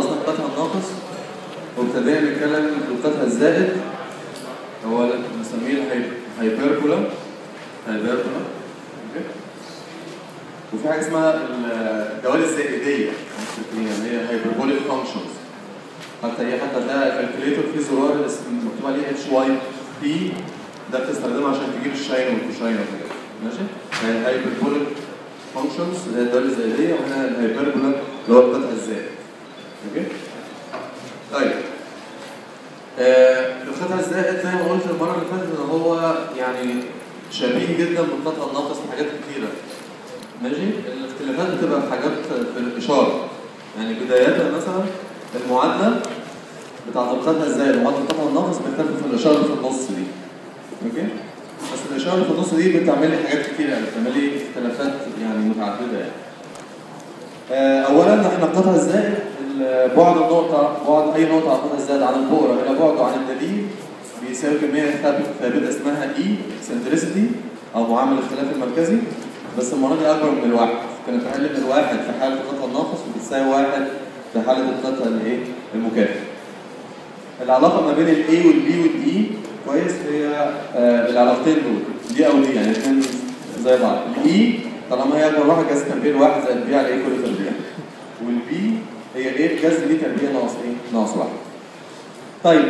خلصنا القطع الناقص وابتدينا نتكلم في القطع الزائد هو اللي بنسميه الهايبربولا هايبربولا اوكي وفي حاجه اسمها الدوال الزائديه اللي هي هايبربوليك فانكشنز حتى هي حتى ده كالكوليتور فيه زرار اسمه مكتوب عليه اتش واي بي ده بتستخدمه عشان تجيب الشاين والكوشاين وكده ماشي؟ هي الهايبربوليك فانكشنز اللي هي الدوال الزائديه وهنا الهايبربولا اللي هو القطع الزائد اوكي؟ طيب آه القطع الزائد زي ما قلت المره اللي فاتت ان هو يعني شبيه جدا بالقطع الناقص في حاجات كتيره ماشي الاختلافات بتبقى في حاجات في الاشاره يعني بدايه مثلا المعادله بتاعت القطع الزائد ومعادله القطع الناقص بتختلف في الاشاره اللي في النص دي اوكي بس الاشاره اللي في النص دي بتعمل لي حاجات كتير يعني بتعمل لي اختلافات يعني متعدده يعني آه، اولا احنا القطع الزائد ال- بعد النقطه بعد اي نقطه على القطع الزائد عن البؤره الى بعده عن الدليل بيساوي كميه ثابته ثابته اسمها اي سنتريسيتي او معامل الاختلاف المركزي بس المره دي اكبر من الواحد كانت اقل من الواحد في حاله القطع الناقص وبتساوي واحد في حاله القطع الايه المكافئ العلاقه ما بين الاي والبي والاي كويس هي آه العلاقتين دول دي او دي يعني الاثنين زي بعض الاي طالما هي اكبر واحد جذر تربيع الواحد زائد بي على ايه كل تربيع والبي هي ايه جذر بي تربيع ناقص ايه ناقص واحد طيب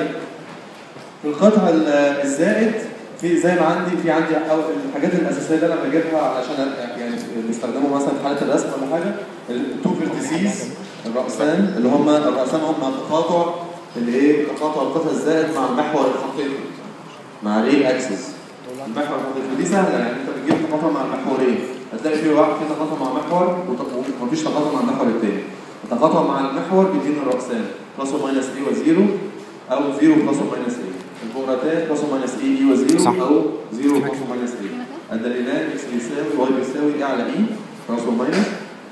في القطع ال- الزائد في زي ما عندي في عندي أو- الحاجات الاساسيه اللي انا بجيبها علشان أ- يعني بيستخدموا مثلا في حاله الرسم ولا حاجه التو فيرتيسيز الرأسان اللي هم الرأسان هم تقاطع اللي ايه تقاطع القطع الزائد مع المحور الخطيطي مع الايه اكسس المحور الخطيطي دي سهله يعني انت بتجيب تقاطع مع المحورين هتلاقي في واحد في تقاطع مع محور وت- ومفيش تقاطع مع المحور الثاني التقاطع مع المحور بيديني الرأسان بلس وماينس اي وزيرو او زيرو بلس وماينس اي البؤرتان بلس وماينس اي اي وزيرو صح. او زيرو بلس وماينس اي الدليلان اكس بيساوي واي بيساوي اي على اي بلس وماينس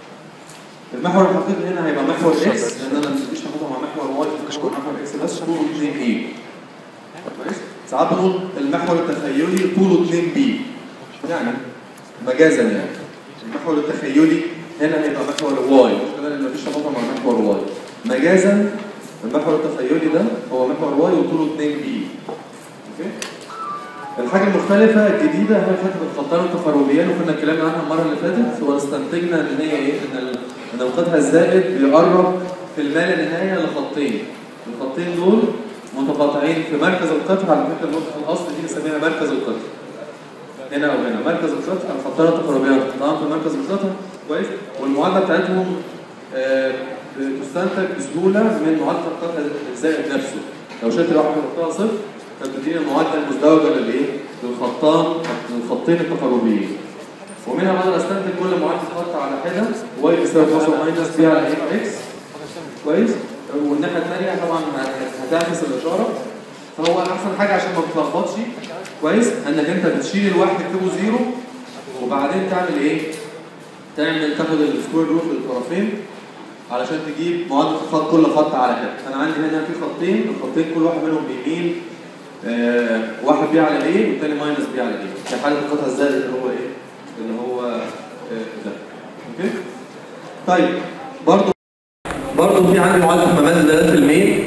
المحور الحقيقي هنا هيبقى محور اكس لان انا مش هاخده مع محور واي محور اكس بس طوله 2 اي كويس ساعات بنقول المحور التخيلي طوله 2 بي يعني مجازا يعني المحور التخيلي هنا هيبقى محور واي مش كده لان مفيش تفاضل مع محور واي مجازا المحور التخيلي ده هو محور واي وطوله 2 بي اوكي الحاجة المختلفة الجديدة هي حتة الخطان التقاربيان وكنا اتكلمنا عنها المرة اللي فاتت واستنتجنا ان هي ايه؟ ان ال- ان القطع الزائد بيقرب في الما لا نهاية لخطين. الخطين دول متقاطعين في مركز القطع على فكرة النقطة الاصل دي بنسميها مركز القطع. هنا او هنا مركز القطع الخطان التقاربيان طبعا في مركز القطع كويس والمعادلة بتاعتهم آه، تستنتج بسهولة من معادلة القطع الزائد نفسه. لو شلت الواحد ونقطها صفر فتديني المعادله المزدوجه للايه؟ للخطان للخطين التقاربيين. ومنها بقدر استنتج كل معادله خط على حده واي بيساوي بلس وماينس بي على ايه اكس كويس؟ والناحيه الثانيه طبعا هت- هتعكس الاشاره فهو احسن حاجه عشان ما تتلخبطش كويس انك انت بتشيل الواحد تكتبه زيرو وبعدين تعمل ايه؟ تعمل تاخد السكوير روت للطرفين علشان تجيب معادله خط كل خط على حده انا عندي هنا في خطين الخطين كل واحد منهم بيميل آه واحد بي على ايه والتاني ماينس بي على ايه في حاله القطع الزائد اللي هو ايه اللي هو آه ده اوكي طيب برضو برضو في عندي معادله مماثل دلاله الميل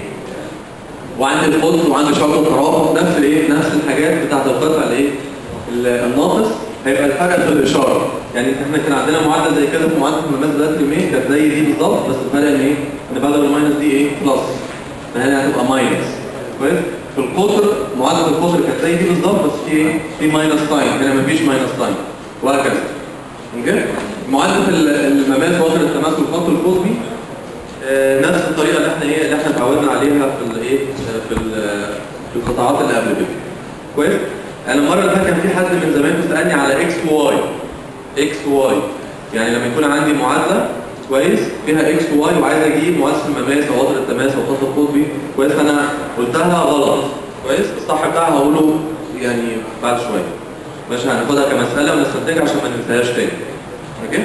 وعندي الخط وعندي شرط الترابط نفس الايه نفس الحاجات بتاعت القطع الايه ال- الناقص هيبقى الفرق في الاشاره يعني احنا كان عندنا معادله زي كده في معادله مماثل دلاله الميل كانت زي دي بالظبط بس الفرق ان ايه ان بدل الماينس دي ايه بلس فهنا هتبقى ماينس كويس في القطر معادله القطر كانت زي دي بالظبط بس في ايه في ماينس تايم هنا مفيش ماينس تايم وهكذا اوكي معادله ال- المماس وتر التماس والخط القطبي آه، نفس الطريقه اللي احنا ايه اللي احنا اتعودنا عليها في الايه في ال- في القطاعات اللي قبل كده كويس انا المره اللي فاتت كان في حد من زمان بيسالني على اكس وواي اكس وواي يعني لما يكون عندي معادله كويس فيها اكس وواي وعايز اجيب معادله المماس او وتر التماس او الخط القطبي كويس فانا قلتها غلط كويس الصح بتاعها هقوله يعني بعد شويه ماشي هناخدها كمساله ونستنتجها عشان ما ننساهاش تاني اوكي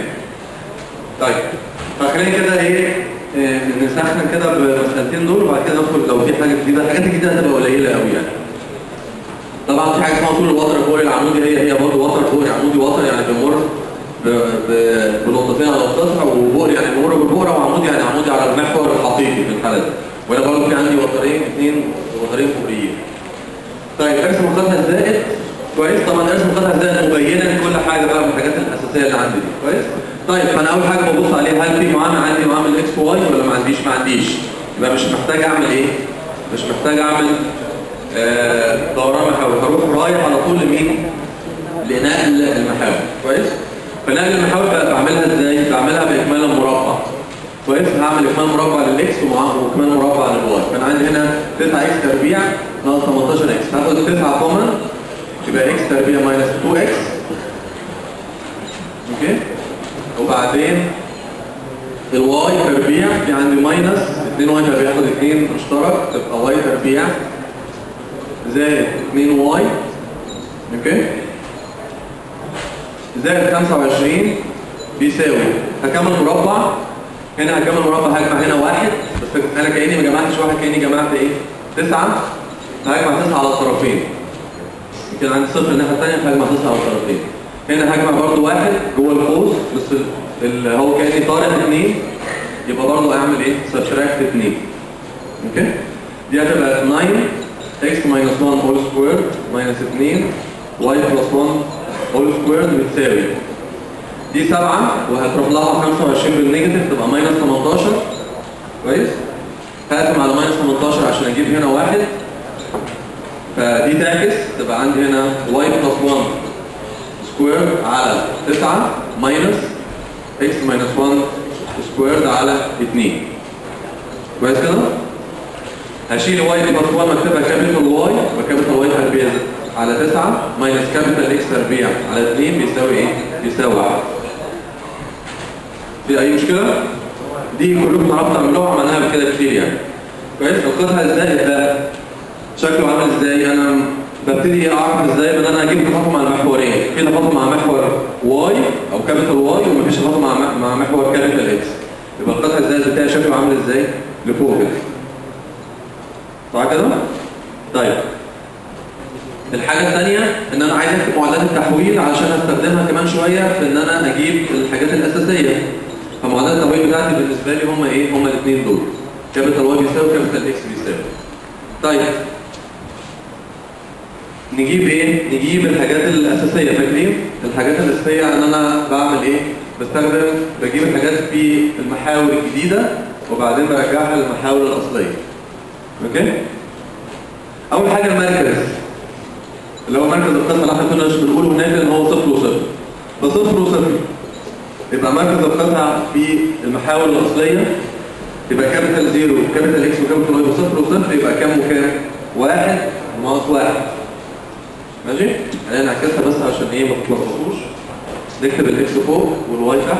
طيب فخلينا كده ايه آه، نسخن كده بالمسألتين دول وبعد كده ندخل لو في حاجه جديده الحاجات الجديده هتبقى قليله قوي يعني طبعا في حاجه اسمها طول الوتر الفوقي العمودي هي هي برضه وتر فوقي عمودي وتر يعني بيمر ب- ب- بنقطتين على القطع وبؤر يعني بيمر بالبؤره وعمودي يعني عمودي على المحور الحقيقي في الحاله مثلا وهنا برضه في عندي وترين اثنين وترين فوقيين طيب ارسم القطع الزائد كويس طبعا ارسم القطع الزائد مبينا كل حاجه بقى من الحاجات الاساسيه اللي عندي دي كويس طيب فانا اول حاجه ببص عليها هل في معامل عندي معامل اكس واي ولا ما عنديش ما عنديش يبقى مش محتاج اعمل ايه مش محتاج اعمل آه دوران محاور هروح رايح على طول لمين لنقل المحاور كويس فنقل المحاور بقى بعملها ازاي بعملها باكمال المربع كويس هعمل اكمال مربع للاكس واكمال مربع للواي فانا عندي هنا 9 اكس تربيع ناقص 18 اكس هاخد 9 كومن يبقى اكس تربيع ماينس 2 اكس اوكي وبعدين الواي تربيع في عندي ماينس 2 واي تربيع هاخد 2 مشترك تبقى واي تربيع زائد 2 واي اوكي زائد 25 بيساوي هكمل مربع هنا هكمل مربع هجمع هنا واحد بس انا كاني ما جمعتش واحد كاني جمعت ايه؟ تسعه هجمع تسعه على الطرفين يمكن عندي صفر الناحيه الثانيه هجمع تسعه على الطرفين هنا هجمع برضه واحد جوه القوس بس اللي هو كاني طارح اثنين يبقى برضه اعمل ايه؟ سبتراكت اثنين اوكي؟ دي هتبقى 9 x minus 1 all squared minus 2 y plus 1 all squared بتساوي دي 7 وهتروح لها 25 بالنيجاتيف تبقى ماينس 18 كويس هقسم على ماينس 18 عشان اجيب هنا واحد فدي تعكس تبقى عندي هنا y plus 1 سكوير على 9 ماينس x minus 1 سكوير على 2 كويس كده؟ هشيل واي بلس 1 واكتبها كابيتال واي وكابيتال واي تربيع على 9 ماينس كابيتال اكس تربيع على 2 بيساوي ايه؟ بيساوي 1 في اي مشكله؟ دي كلكم عرفتوا تعملوها عملناها قبل كده كتير يعني كويس القطع ازاي ده شكله عامل ازاي انا ببتدي اعرف ازاي ان انا اجيب تفاهم مع المحورين في تفاهم مع محور واي او كابيتال واي ومفيش تفاهم مع مع محور كابيتال اكس يبقى القطع ازاي بتاعي شكله عامل ازاي لفوق كده صح كده؟ طيب الحاجة الثانية ان انا عايز اكتب معادلات التحويل علشان استخدمها كمان شوية في ان انا اجيب الحاجات الاساسية فمعادلات التحويل بتاعتي بالنسبة لي هما ايه؟ هما الاثنين دول كابيتال واي بيساوي كابيتال اكس بيساوي طيب نجيب ايه؟ نجيب الحاجات الاساسية فاكرين؟ الحاجات الاساسية ان انا بعمل ايه؟ بستخدم بجيب الحاجات في المحاور الجديدة وبعدين برجعها للمحاور الاصلية اوكي اول حاجه المركز اللي هو مركز القسم اللي احنا كنا بنقوله هناك ان هو صفر وصفر فصفر وصفر يبقى مركز القطع في المحاور الاصليه يبقى كابيتال زيرو كابيتال اكس وكابيتال واي وصفر وصفر يبقى كام وكام؟ واحد ناقص واحد ماشي؟ خلينا نعكسها بس عشان ايه ما تتلخبطوش نكتب الاكس فوق والواي تحت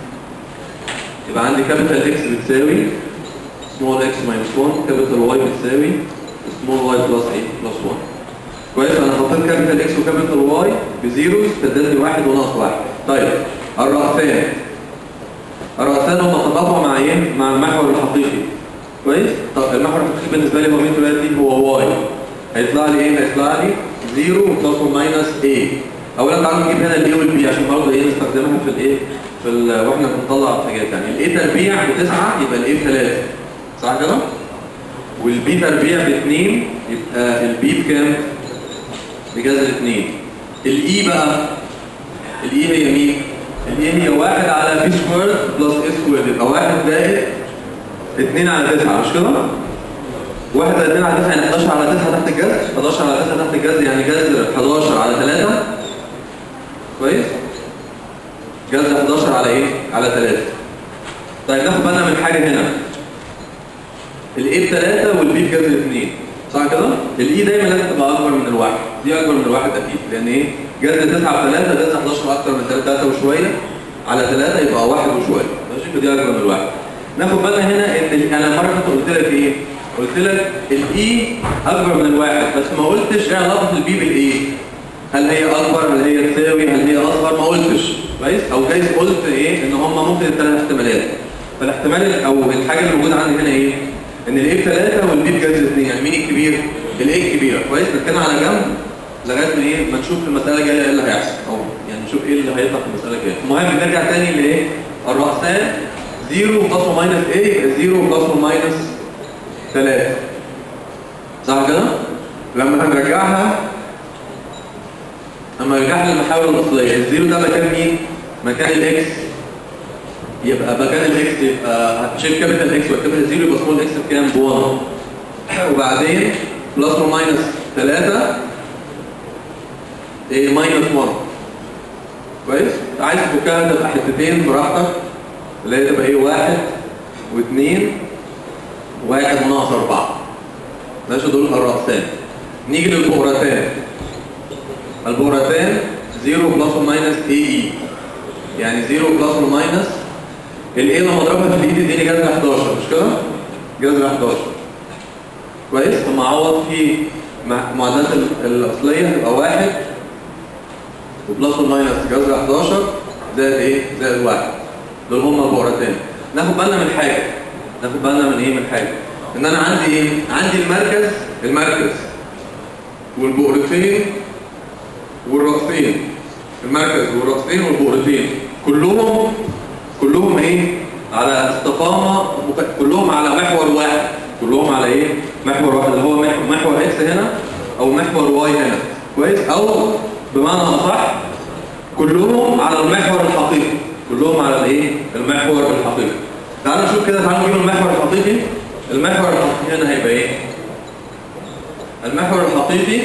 يبقى عندي كابيتال اكس بتساوي small x minus 1 capital y بتساوي small y plus a plus 1 كويس انا حطيت كابيتال x وكابيتال y بزيرو استدلني واحد وناقص واحد طيب الرأسان الرأسان هم تقاطعوا مع ايه؟ مع المحور الحقيقي كويس؟ طب المحور الحقيقي بالنسبه لي هو مين دلوقتي؟ هو y هيطلع لي ايه؟ هيطلع لي 0 بلس وماينس a اولا تعالوا نجيب هنا الاي والبي عشان برضه ايه نستخدمها في الايه؟ في ال واحنا بنطلع حاجات يعني الاي تربيع بتسعه يبقى الاي بثلاثه صح كده؟ والبي تربيع باثنين يبقى البي بكام؟ بجذر اثنين. الاي بقى الاي هي مين؟ الاي هي واحد على بي سكوير بلس اي سكوير يبقى واحد زائد اثنين على تسعة مش كده؟ واحد زائد اثنين على تسعة يعني 11 على تسعة تحت الجذر 11 على تسعة تحت الجذر يعني جذر 11 على 3 كويس؟ جذر 11 على ايه؟ على 3 طيب ناخد بالنا من حاجة هنا الاي بثلاثة والبي بجذر اثنين صح كده؟ الاي دايما لازم تبقى اكبر من الواحد دي اكبر من الواحد اكيد لان ايه؟ جذر 9 على 3 جذر 11 اكتر من 3 وشويه على 3 يبقى واحد وشويه ماشي فدي اكبر من الواحد ناخد بالنا هنا ان ال- انا مره كنت قلت لك ايه؟ قلت لك الاي اكبر من الواحد بس ما قلتش ايه علاقه البي بالايه؟ هل هي اكبر هل هي تساوي هل هي اصغر ما قلتش كويس او جايز قلت ايه ان هم ممكن الثلاث احتمالات فالاحتمال او الحاجه اللي موجوده عندي هنا ايه ان الايه بثلاثه والبي بجذر اثنين يعني مين الكبير الايه الكبيره كويس نتكلم على جنب لغايه ما ايه ما نشوف في المساله الجايه ايه اللي هيحصل او يعني نشوف ايه اللي هيطلع في المساله الجايه المهم نرجع تاني لايه الرأسان 0 بلس وماينس a يبقى 0 بلس وماينس 3 صح كده؟ لما هنرجعها اما نرجعها للمحاور الاصليه الزيرو ده مكان مين؟ مكان الاكس يبقى مكان الاكس يبقى هتشيل كابيتال اكس والكابيتال زيرو يبقى سمول اكس بكام؟ ب 1 وبعدين بلس اور ماينس 3 ايه ماينس 1 كويس؟ عايز تفكها تبقى حتتين براحتك اللي هي تبقى ايه واحد واثنين واحد وناقص أربعة ماشي دول الرأسان نيجي للبؤرتان البؤرتان 0 بلس وماينس اي اي يعني 0 بلس وماينس الاي لما اضربها في الايد يديني جذر 11 مش كده؟ جذر 11 كويس؟ ثم اعوض في مع- معادلات ال- الاصليه تبقى واحد وبلس وماينس جذر 11 زائد ايه؟ زائد واحد دول هما البؤرتان ناخد بالنا من حاجه ناخد بالنا من ايه من حاجه ان انا عندي ايه عندي المركز المركز والبؤرتين والرأسين المركز والرأسين والبؤرتين كلهم كلهم ايه على استقامه مك- كلهم على محور واحد كلهم على ايه محور واحد اللي هو مح- محور اكس هنا او محور واي هنا كويس او بمعنى اصح كلهم على المحور الحقيقي كلهم على الايه المحور الحقيقي تعالوا نشوف كده تعالوا نجيب المحور الحقيقي المحور الحقيقي هنا هيبقى ايه المحور الحقيقي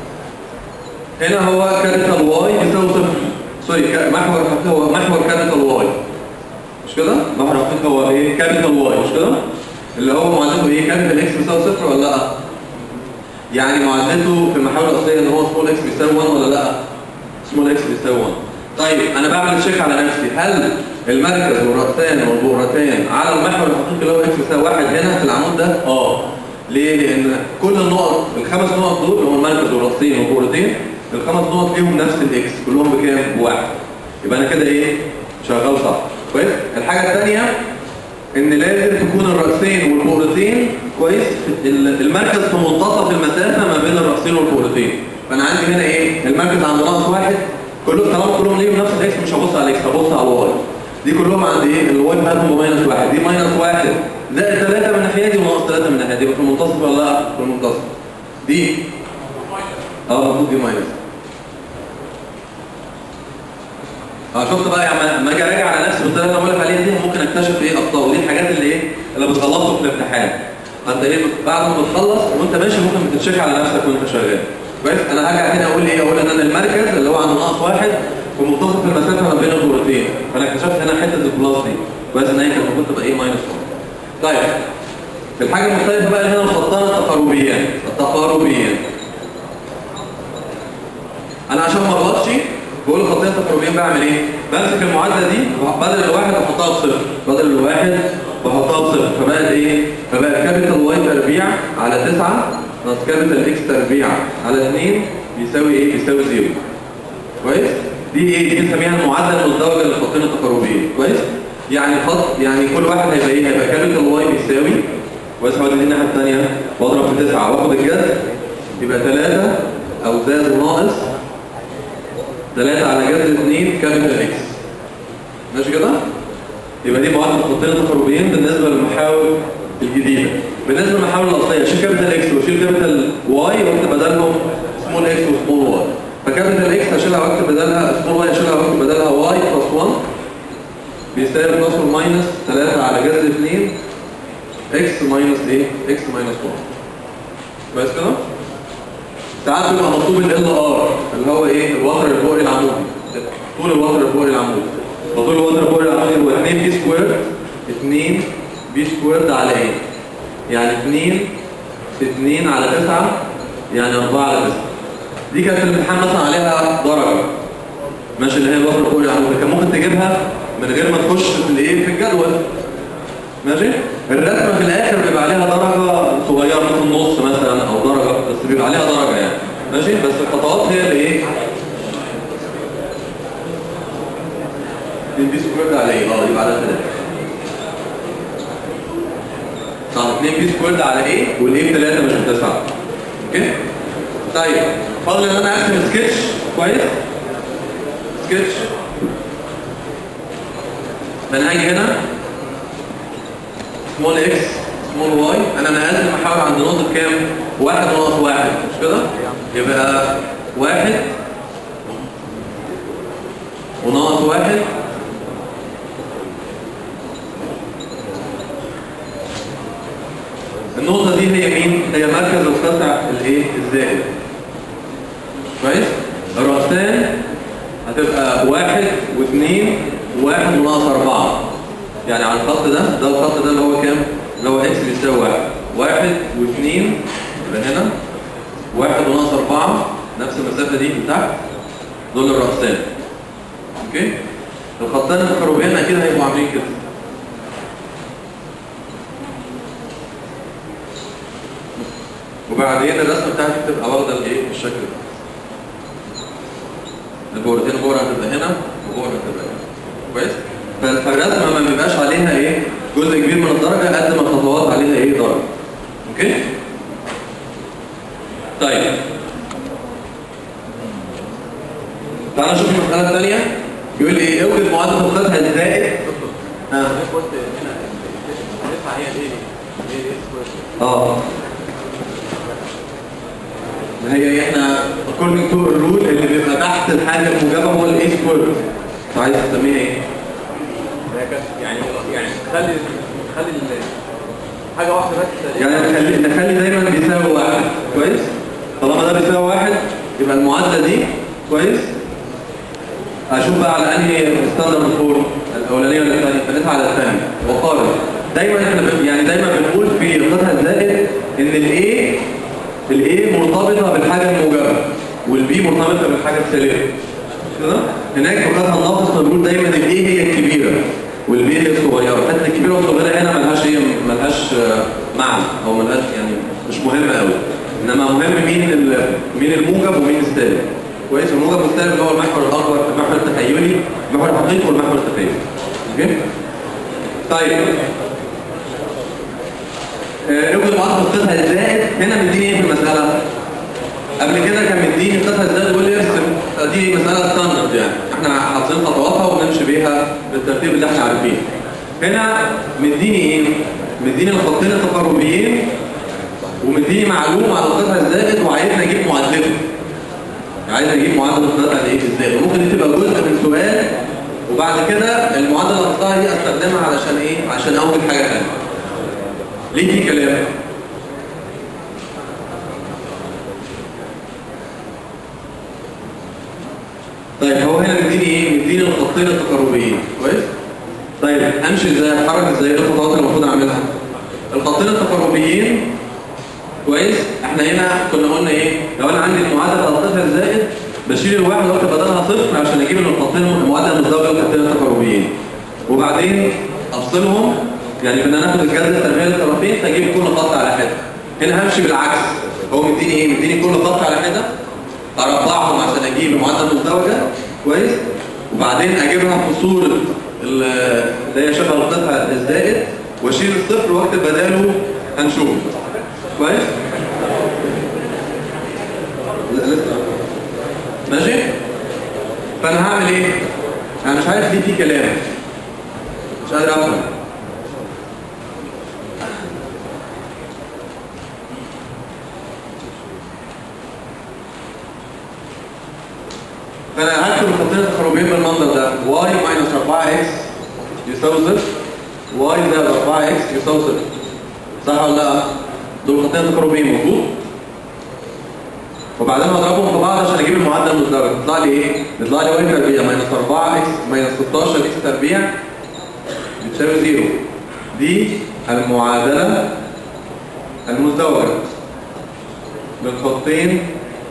هنا هو كابيتال واي يساوي صفر سوري كا- محور الحقيقي هو محور كابيتال واي مش كده محور الحقيقي هو ايه كابيتال واي مش كده اللي هو معادلته ايه كابيتال اكس بيساوي صفر ولا لا يعني معادلته في المحاور الاصليه ان هو سمول اكس بيساوي 1 ولا لا سمول اكس بيساوي 1 طيب انا بعمل تشيك على نفسي هل المركز والرأسان والبؤرتان على المحور الحقيقي اللي هو اكس بيساوي واحد هنا في العمود ده اه ليه لان كل النقط الخمس نقط دول اللي هم المركز والرأسين والبؤرتين الخمس نقط فيهم نفس الاكس كلهم بكام بواحد يبقى انا كده ايه شغال صح كويس الحاجه الثانيه ان لازم تكون الرأسين والبؤرتين كويس ال- المركز في منتصف المسافه ما بين الرأسين والبؤرتين فانا عندي هنا ايه المركز عند ناقص واحد كلهم طالما كلهم ليهم نفس الاكس مش هبص على الاكس هبص على الواي دي كلهم عند ايه الواي بتاعتهم بماينس واحد دي ماينس واحد زائد ثلاثه من الناحيه دي وناقص ثلاثه من الناحيه دي يبقى في المنتصف ولا لا في المنتصف دي اه المفروض دي ماينس اه شفت بقى يعني لما اجي اراجع على نفسي بالطريقه اللي انا بقول لك عليها دي ممكن اكتشف ايه اخطاء ودي الحاجات اللي ايه اللي بتخلصه في الامتحان فانت ايه بعد ما بتخلص وانت ماشي ممكن بتتشيك على نفسك وانت شغال كويس انا هرجع تاني اقول ايه اقول ان انا المركز اللي هو عند ناقص واحد ومنتصف المسافه ما بين الكورتين فانا اكتشفت هنا حته البلاس دي كويس ان هي كانت المفروض تبقى ايه ماينس 1 طيب الحاجه المختلفه بقى اللي هنا الخطان التقاربيان التقاربيان انا عشان ما اغلطش بقول الخطيه التقاربيه بعمل ايه بمسك المعادله دي بدل الواحد بحطها بصفر بدل الواحد بحطها بصفر فبقت ايه فبقى كابيتال واي تربيع على 9 ناقص كابيتال اكس تربيع على 2 بيساوي ايه بيساوي زيرو كويس دي ايه دي بنسميها المعادله المزدوجه للخطين التقاربيين كويس يعني خط يعني كل واحد هيبقى ايه هيبقى كابيتال واي بيساوي كويس هو دي الناحيه الثانيه واضرب في 9 واخد الجذر يبقى 3 او زائد وناقص 3 على جذر 2 كابيتال اكس ماشي كده يبقى دي معادله الخطين التقاربيين بالنسبه للمحاور الجديده بالنسبه للمحاور الاصليه شيل كابيتال اكس وشيل كابيتال واي واكتب بدلهم سمول اكس وسمول واي فكابيتال اكس هشيلها واكتب بدلها سمول واي هشيلها واكتب بدلها واي بلس 1 بيساوي بلس ماينس 3 على جذر 2 اكس ماينس ايه اكس ماينس 1 بس كده ساعات بيبقى مطلوب ال ار اللي هو ايه الوتر الفوقي العمودي طول الوتر الفوقي العمودي فطول الوتر الفوقي العمودي هو 2 بي سكوير 2 بي سكوير على ايه يعني 2 في 2 على 9 يعني 4 على 9 دي كانت في الامتحان مثلا عليها درجه ماشي اللي هي الوتر الفوقي العمودي كان ممكن تجيبها من غير ما تخش في الايه في الجدول ماشي الرسمه في الاخر بيبقى عليها درجه صغيره في النص مثلا او درجه بس بيبقى عليها درجه يعني ماشي بس الخطوات هي اللي ايه دي سكويرد على ايه اه يبقى على 3 صح 2 بي سكويرد على ايه والايه 3 مش 9 اوكي طيب فاضل ان انا ارسم سكتش كويس سكتش فانا هاجي هنا سمول اكس سمول واي انا نقلت نقطة كام؟ واحد وناقص واحد مش كده؟ يبقى واحد وناقص واحد النقطة دي هي مين؟ هي مركز القطع الايه؟ الزائد. كويس؟ الرأسان هتبقى واحد واثنين وواحد وناقص أربعة. يعني على الخط ده ده الخط ده اللي هو كام؟ اللي هو اكس بيساوي واحد. واحد واثنين يبقى هنا واحد وناقص أربعة نفس المسافة دي من تحت دول الرأسان. اوكي؟ الخطين الخروجين أكيد هيبقوا عاملين كده. وبعدين الرسمه بتاعتي بتبقى واخده الايه الشكل ده البورتين بورة هتبقى هنا وبورة هتبقى هنا كويس فالرسمه ما بيبقاش عليها ايه جزء كبير من الدرجه قد ما الخطوات عليها ايه درجه اوكي طيب تعالى نشوف المساله الثانيه بيقول لي ايه اوجد معادله القطع الزائد ها قلت هنا الدفعه هي الايه هي الايه سكوير اه ما هي احنا according to الرول اللي بيبقى تحت الحاجه الموجبه هو الاي سكوير عايز تسميها ايه؟ هي كانت يعني يعني تخلي تخلي ال- حاجه واحده بس يعني نخلي نخلي دايما بيساوي واحد كويس؟ طالما ده بيساوي واحد يبقى المعادله دي كويس؟ اشوف بقى على انهي ستاندرد فور الاولانيه ولا الثانيه فنسعى على الثانيه وقارن دايما احنا بن- يعني دايما بنقول في القطع الزائد ان الايه الايه مرتبطه بالحاجه الموجبه والبي مرتبطه بالحاجه السالبه مش كده هناك في القطع الناقص بنقول دايما الايه هي الكبيره والبي هي الصغيره الحته الكبيره والصغيره هنا ملهاش ايه ملهاش آه، معنى او ملهاش يعني مش مهمه قوي انما مهم مين ال- مين الموجب ومين السالب كويس الموجب والسالب اللي هو المحور الاكبر المحور التخيلي المحور الحقيقي والمحور التخيلي اوكي طيب آه، اوجد معادله القطع الزائد هنا مديني ايه في المساله قبل كده كان مديني القطع الزائد ويقول لي ارسم دي مساله ستاندرد يعني احنا حاطين خطواتها وبنمشي بيها بالترتيب اللي احنا عارفينه هنا مديني ايه مديني الخطين التقاربيين ومديني معلومه على القطع الزائد وعايزني اجيب معادلته عايز اجيب معادله القطع الايه ازاي وممكن دي تبقى جزء من سؤال وبعد كده المعادله اللي هحطها دي استخدمها علشان ايه عشان اوجد حاجه ثانيه ليه في كلام طيب هو هنا مديني ايه مديني الخطين التقاربيين كويس طيب امشي ازاي اتحرك ازاي ايه الخطوات اللي المفروض اعملها الخطين التقاربيين كويس احنا هنا كنا قلنا ايه لو انا عندي المعادله 13 زائد بشيل الواحد واكتب بدلها صفر عشان اجيب الخطين المعادله المزدوجه للخطين التقاربيين وبعدين افصلهم يعني بدنا ناخد الجذر التربيعي للطرفين فاجيب كل خط على حده هنا همشي بالعكس هو مديني ايه مديني كل خط على حده اربعهم عشان اجيب المعادله المزدوجه كويس وبعدين اجيبها في صوره ال- اللي هي شبه القطع الزائد واشيل الصفر واكتب بداله هنشوف كويس لا لسه ماشي فانا هعمل ايه انا مش عارف ليه في كلام مش قادر افهم فانا هكتب الخطين التقاربيين بالمنظر ده y ماينس 4x يساوي صفر y زائد 4x يساوي صفر صح ولا لا؟ دول الخطين التقاربيين مظبوط؟ وبعدين هضربهم في بعض عشان اجيب المعدل المزدوج يطلع لي ايه؟ يطلع لي y تربيع ماينس 4x ماينس 16x تربيع بتساوي زيرو دي المعادلة المزدوجة للخطين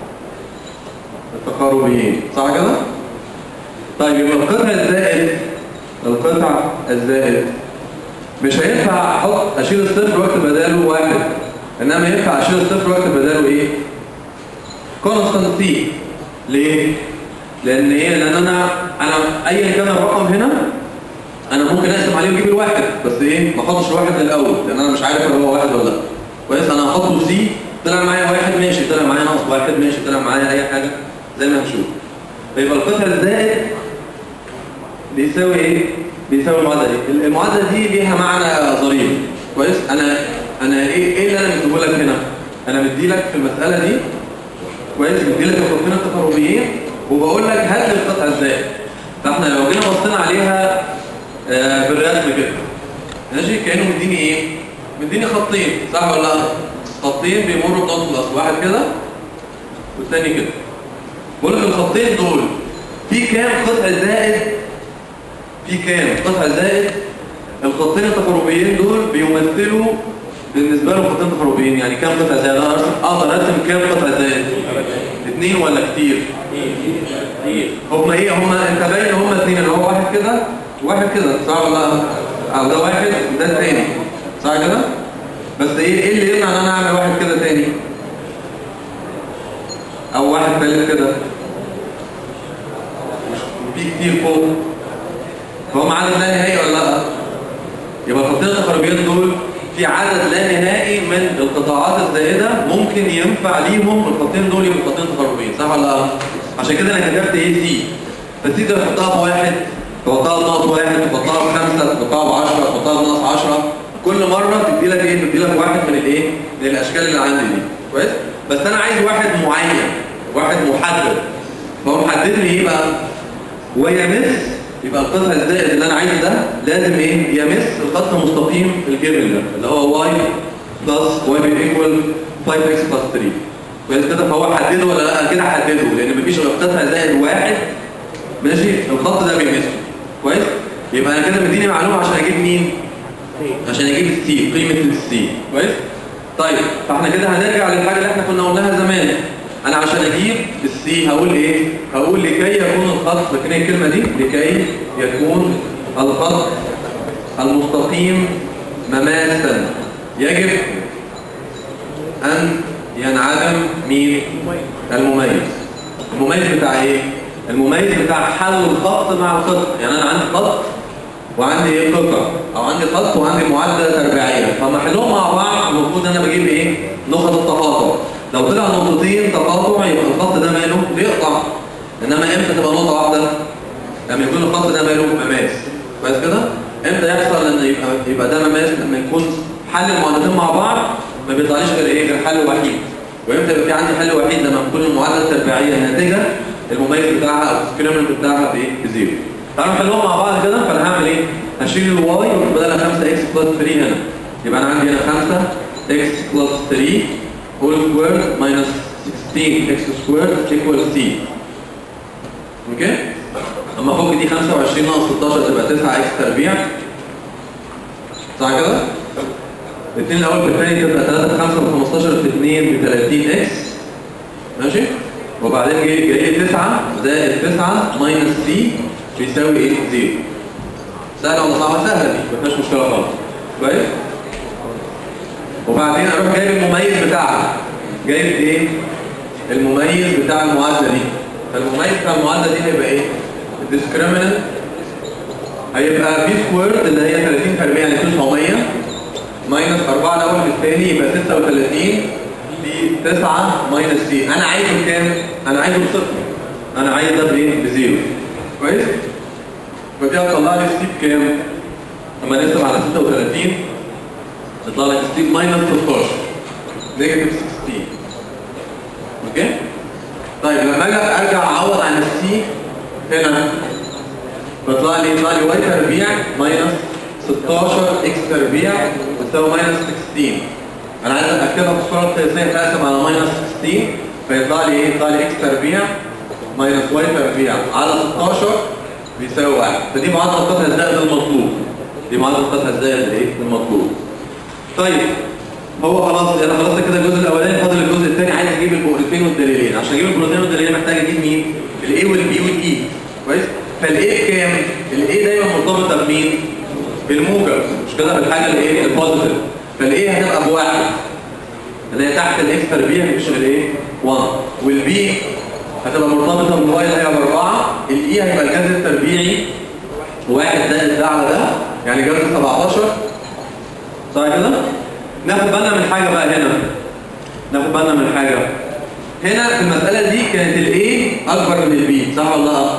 التقاربيين صح كده؟ طيب يبقى القطع الزائد القطع الزائد مش هينفع احط اشيل الصفر واكتب بداله واحد انما ينفع اشيل الصفر واكتب بداله ايه؟ كونستانت سي ليه؟ لان ايه؟ لان انا انا ايا كان الرقم هنا انا ممكن اقسم عليه واجيب الواحد بس ايه؟ ما احطش الواحد الاول لان انا مش عارف هل هو واحد ولا لا كويس انا هحطه سي طلع معايا واحد ماشي طلع معايا ناقص واحد ماشي طلع معايا اي حاجه زي ما هنشوف فيبقى القطع الزائد بيساوي ايه؟ بيساوي المعادله دي المعادله دي ليها معنى ظريف كويس انا انا ايه ايه اللي انا مكتوبه لك هنا انا مديلك في المساله دي كويس مديلك الخطين التقاربيين وبقول لك هات لي القطعه ازاي فاحنا لو جينا بصينا عليها آه بالرسم كده ماشي كانه مديني ايه مديني خطين صح ولا لا خطين بيمروا بنقطه الاصل واحد كده والثاني كده بقول لك الخطين دول في كام قطع زائد في كام قطع زائد الخطين التقاربيين دول بيمثلوا بالنسبه لهم خطين تقاربيين يعني كام قطع زائد انا أرسم- اقدر ارسم كام قطع زائد اثنين ولا كتير هم ايه هم انت باين هم اثنين اللي هو واحد كده واحد كده صح ولا لا؟ او ده واحد وده الثاني صح كده بس ايه ايه اللي يمنع ان انا اعمل واحد كده تاني او واحد ثالث كده في كتير فوق فهم عدد لا نهائي ولا لا يبقى الخطين التقاربيين دول في عدد لا نهائي من القطاعات الزائده ممكن ينفع ليهم الخطين دول يبقوا خطين تقاربيين صح ولا لا عشان كده انا كتبت ايه سي فالسي ده تحطها بواحد تحطها بنقط واحد تحطها بخمسه تحطها ب 10 تحطها بنقص 10 كل مره تدي لك ايه تدي لك واحد من الايه من الاشكال اللي عندي دي كويس بس انا عايز واحد معين واحد محدد فهو محدد لي ايه بقى ويمس يبقى القطع الزائد اللي انا عايزه ده لازم ايه يمس الخط المستقيم الجبل ده اللي هو y بلس y بيكوال 5x بلس 3 كويس كده فهو حدده ولا لا كده حدده لان مفيش غير قطع زائد واحد ماشي الخط ده بيمسه كويس يبقى انا كده مديني معلومه عشان اجيب مين عشان اجيب السي قيمه السي كويس طيب فاحنا كده هنرجع للحاجه اللي احنا كنا قلناها زمان انا عشان اجيب السي هقول ايه هقول لكي يكون الخط فاكرين الكلمه دي لكي يكون الخط المستقيم مماسا يجب ان ينعدم مين المميز المميز بتاع ايه المميز بتاع حل الخط مع القطع يعني انا عندي خط وعندي ايه قطع او عندي خط وعندي معادله تربيعيه فلما احلهم مع بعض المفروض ان انا بجيب ايه نقط التقاطع لو طلع نقطتين تقاطع يبقى الخط ده ماله بيقطع انما امتى تبقى نقطه واحده لما يكون الخط ده ماله مماس كويس كده امتى يحصل ان يبقى يبقى ده مماس لما يكون حل المعادلتين مع بعض ما بيطلعليش غير ايه غير حل وحيد وامتى يبقى في عندي حل وحيد لما تكون المعادله التربيعيه الناتجه المميز بتاعها او الديسكريمنت بتاعها بايه بزيرو تعالوا نحلهم مع بعض كده فانا هعمل ايه هشيل الواي بدل 5 اكس بلس 3 هنا يبقى انا عندي هنا 5 اكس بلس 3 whole squared minus 16 x squared equals c اوكي اما فوق دي 25 ناقص 16 تبقى 9 اكس تربيع صح كده الاثنين الاول في الثاني تبقى 3 في 5 ب 15 في 2 ب 30 اكس ماشي وبعدين جاي جاي لي 9 زائد 9 ماينس سي بيساوي ايه؟ 0 سهله ولا صعبه؟ سهله دي ما فيهاش مشكله خالص كويس؟ وبعدين اروح جايب المميز بتاعها جايب ايه؟ المميز بتاع المعادله دي فالمميز بتاع المعادله دي هيبقى ايه؟ الديسكريمنت هيبقى بي سكويرد اللي هي 30 في 40 يعني 900 ماينس 4 الاول في الثاني يبقى 36 في 9 ماينس سي انا عايزه بكام؟ انا عايزه بصفر انا عايز ده بايه؟ بزيرو كويس؟ فدي هتطلع لي السي بكام؟ لما نقسم على 36 يطلع لك السي ماينس 16 نيجاتيف 16 اوكي؟ طيب لما اجي ارجع اعوض عن السي هنا بيطلع لي يطلع لي واي تربيع ماينس 16 اكس تربيع بتساوي ماينس 16 انا عايز اكتبها في الصوره القياسيه تقسم على ماينس 16 فيطلع لي ايه؟ يطلع لي اكس تربيع ماينس واي تربيع على 16 بيساوي 1 فدي معادله القطع الزائد المطلوب دي معادله القطع الزائد الايه؟ المطلوب طيب هو خلاص انا خلصت كده الجزء الاولاني فاضل الجزء الثاني عايز اجيب البروتين والدليلين عشان اجيب البروتين والدليلين محتاج اجيب مين؟ الاي والبي والاي كويس؟ فالاي بكام؟ الاي دايما مرتبطه بمين؟ بالموجب مش كده بالحاجه الايه؟ البوزيتيف فالاي هتبقى بواحد اللي هي تحت الاكس تربيع مفيش غير ايه؟ 1 والبي هتبقى مرتبطه بالواي اللي هي باربعه الاي هيبقى الجذر التربيعي واحد زائد ده على ده يعني جذر 17 صح كده؟ ناخد بالنا من حاجه بقى هنا ناخد بالنا من حاجه هنا في المساله دي كانت الاي اكبر من البي صح ولا لا؟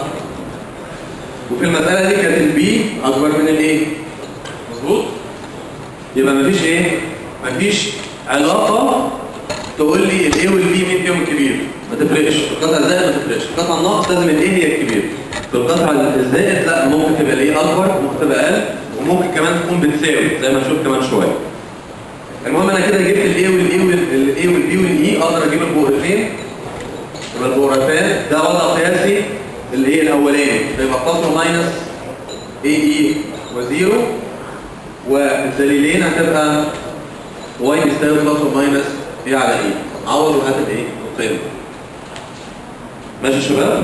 وفي المساله دي كانت البي اكبر من الايه؟ مظبوط؟ يبقى مفيش ايه؟ مفيش علاقه تقول لي الاي والبي مين فيهم الكبير ما تفرقش في القطع الزائد ما تفرقش القطع الناقص لازم الاي هي الكبير في القطع الزائد لا ممكن تبقى الاي اكبر ممكن تبقى اقل وممكن كمان تكون بتساوي زي ما نشوف كمان شويه المهم انا كده جبت الاي والاي والاي والبي والاي اقدر اجيب البؤرتين يبقى البؤرتان ده وضع قياسي الايه الاولاني فيبقى بلس وماينس اي اي وزيرو والدليلين هتبقى واي بيساوي بلس وماينس ايه على ايه عوض وهات الايه القيمه ماشي يا شباب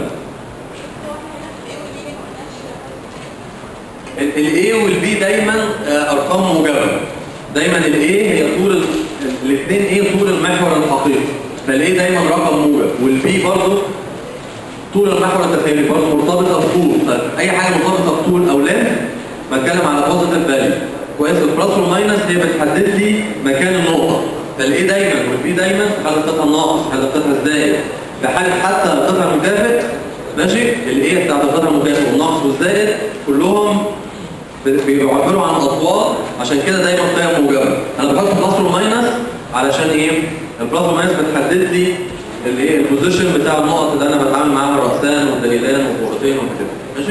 الاي والبي دايما آه، ارقام موجبه دايما الاي هي طول الاثنين ايه طول المحور الحقيقي فالاي دايما رقم موجب والبي برضه طول المحور التخيلي برضه مرتبطه بطول فاي حاجه مرتبطه بطول او لام بتكلم على بوزيتيف فاليو كويس البلس والماينس هي بتحدد لي مكان النقطه فالاي دايما والبي دايما في حاله القطع الناقص في حاله القطع الزائد في حاله حتى القطع المكافئ ماشي الايه بتاعت القطع المكافئ والناقص والزائد كلهم بيعبروا عن اطوال عشان كده دايما قيم موجبه انا بحط بلس وماينس علشان ايه البلس وماينس بتحدد لي الايه البوزيشن بتاع النقط اللي انا بتعامل معاها الرأسان والدليلان والبورتين وكده ماشي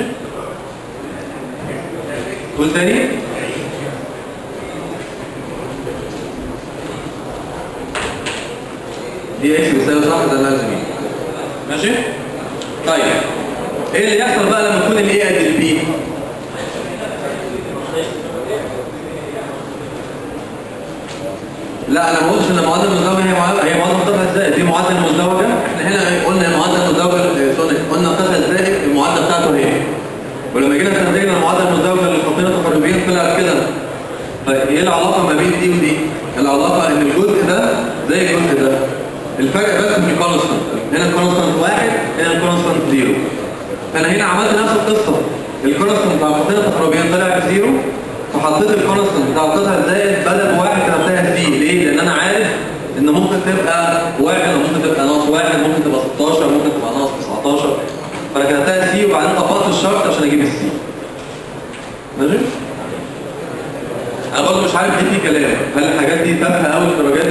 قول تاني دي اكس بيساوي صح ده لازم ايه ماشي طيب ايه اللي يحصل بقى لما تكون الايه قد البي لا انا ما قلتش ان معدل المزدوجه هي معدل هي معدل القطع الزائد دي معدل المزدوجه احنا هنا قلنا معدل المزدوجه سوري قلنا القطع الزائد المعدل بتاعته هي ولما جينا استنتجنا المعدل المزدوجه للخطين التقريبيين طلع كده طيب ايه العلاقه ما بين دي ودي؟ العلاقه ان الجزء ده زي الجزء ده الفرق بس في الكونستانت هنا الكونستانت واحد هنا الكونستانت زيرو فانا هنا عملت نفس القصه الكونستانت بتاع الخطين التقريبيين طلع بزيرو فحطيت الكونستانت بتاع القطع الزائد بدل بواحد كتبتها سي ليه؟ لان انا عارف ان ممكن تبقى واحد او ممكن تبقى ناقص واحد ممكن تبقى 16 ممكن تبقى ناقص 19 فانا كتبتها سي وبعدين طبقت الشرط عشان اجيب السي ماشي؟ انا برضه مش عارف ايه في كلام هل الحاجات دي تافهه قوي الدرجات دي؟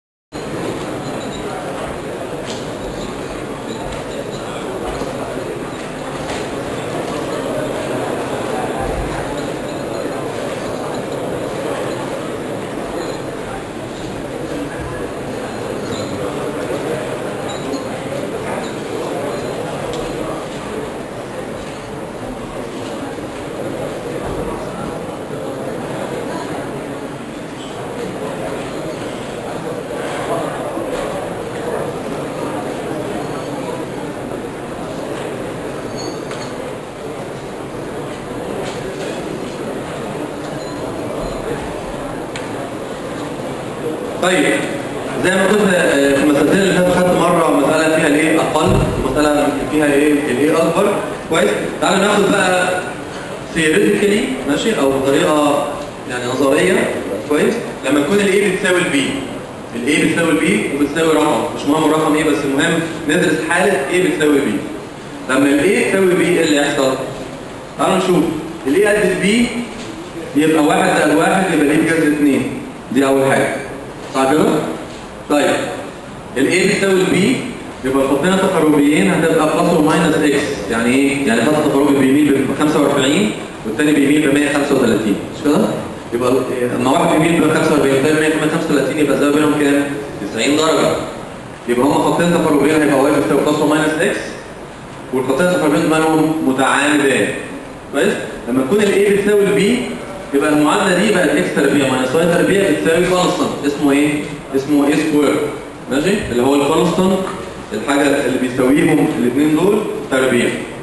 طيب زي ما كنت آه، في المسألتين اللي فاتوا خدت مرة مسألة فيها الايه أقل ومسألة فيها ايه الايه أكبر كويس تعالوا ناخد بقى theoretically ماشي أو بطريقة يعني نظرية كويس لما يكون الايه بتساوي البي الايه بتساوي البي وبتساوي رقم مش مهم الرقم ايه بس المهم ندرس حالة ايه بتساوي بي لما الايه تساوي بي ايه اللي يحصل؟ تعالوا نشوف الايه قد البي يبقى واحد زائد واحد يبقى الايه بجذر اثنين دي أول حاجة صح كده؟ طيب الاي بتساوي البي يبقى الخطين التقاربيين هتبقى بلس وماينس اكس يعني ايه؟ يعني خط التقاربي بيميل ب 45 والثاني بيميل ب 135 مش كده؟ يبقى لما واحد بيميل ب 45 والثاني 135 يبقى الزاويه بينهم كام؟ 90 درجه يبقى هم خطين تقاربيين هيبقى واي بتساوي بلس وماينس اكس والخطين التقاربيين بينهم متعامدان كويس؟ لما تكون الاي بتساوي البي يبقى المعادله دي بقت اكس تربيع ماينس واي تربيع بتساوي كونستانت اسمه ايه؟ اسمه اي سكوير ماشي؟ اللي هو الكونستانت الحاجه اللي بيساويهم الاثنين دول تربيع.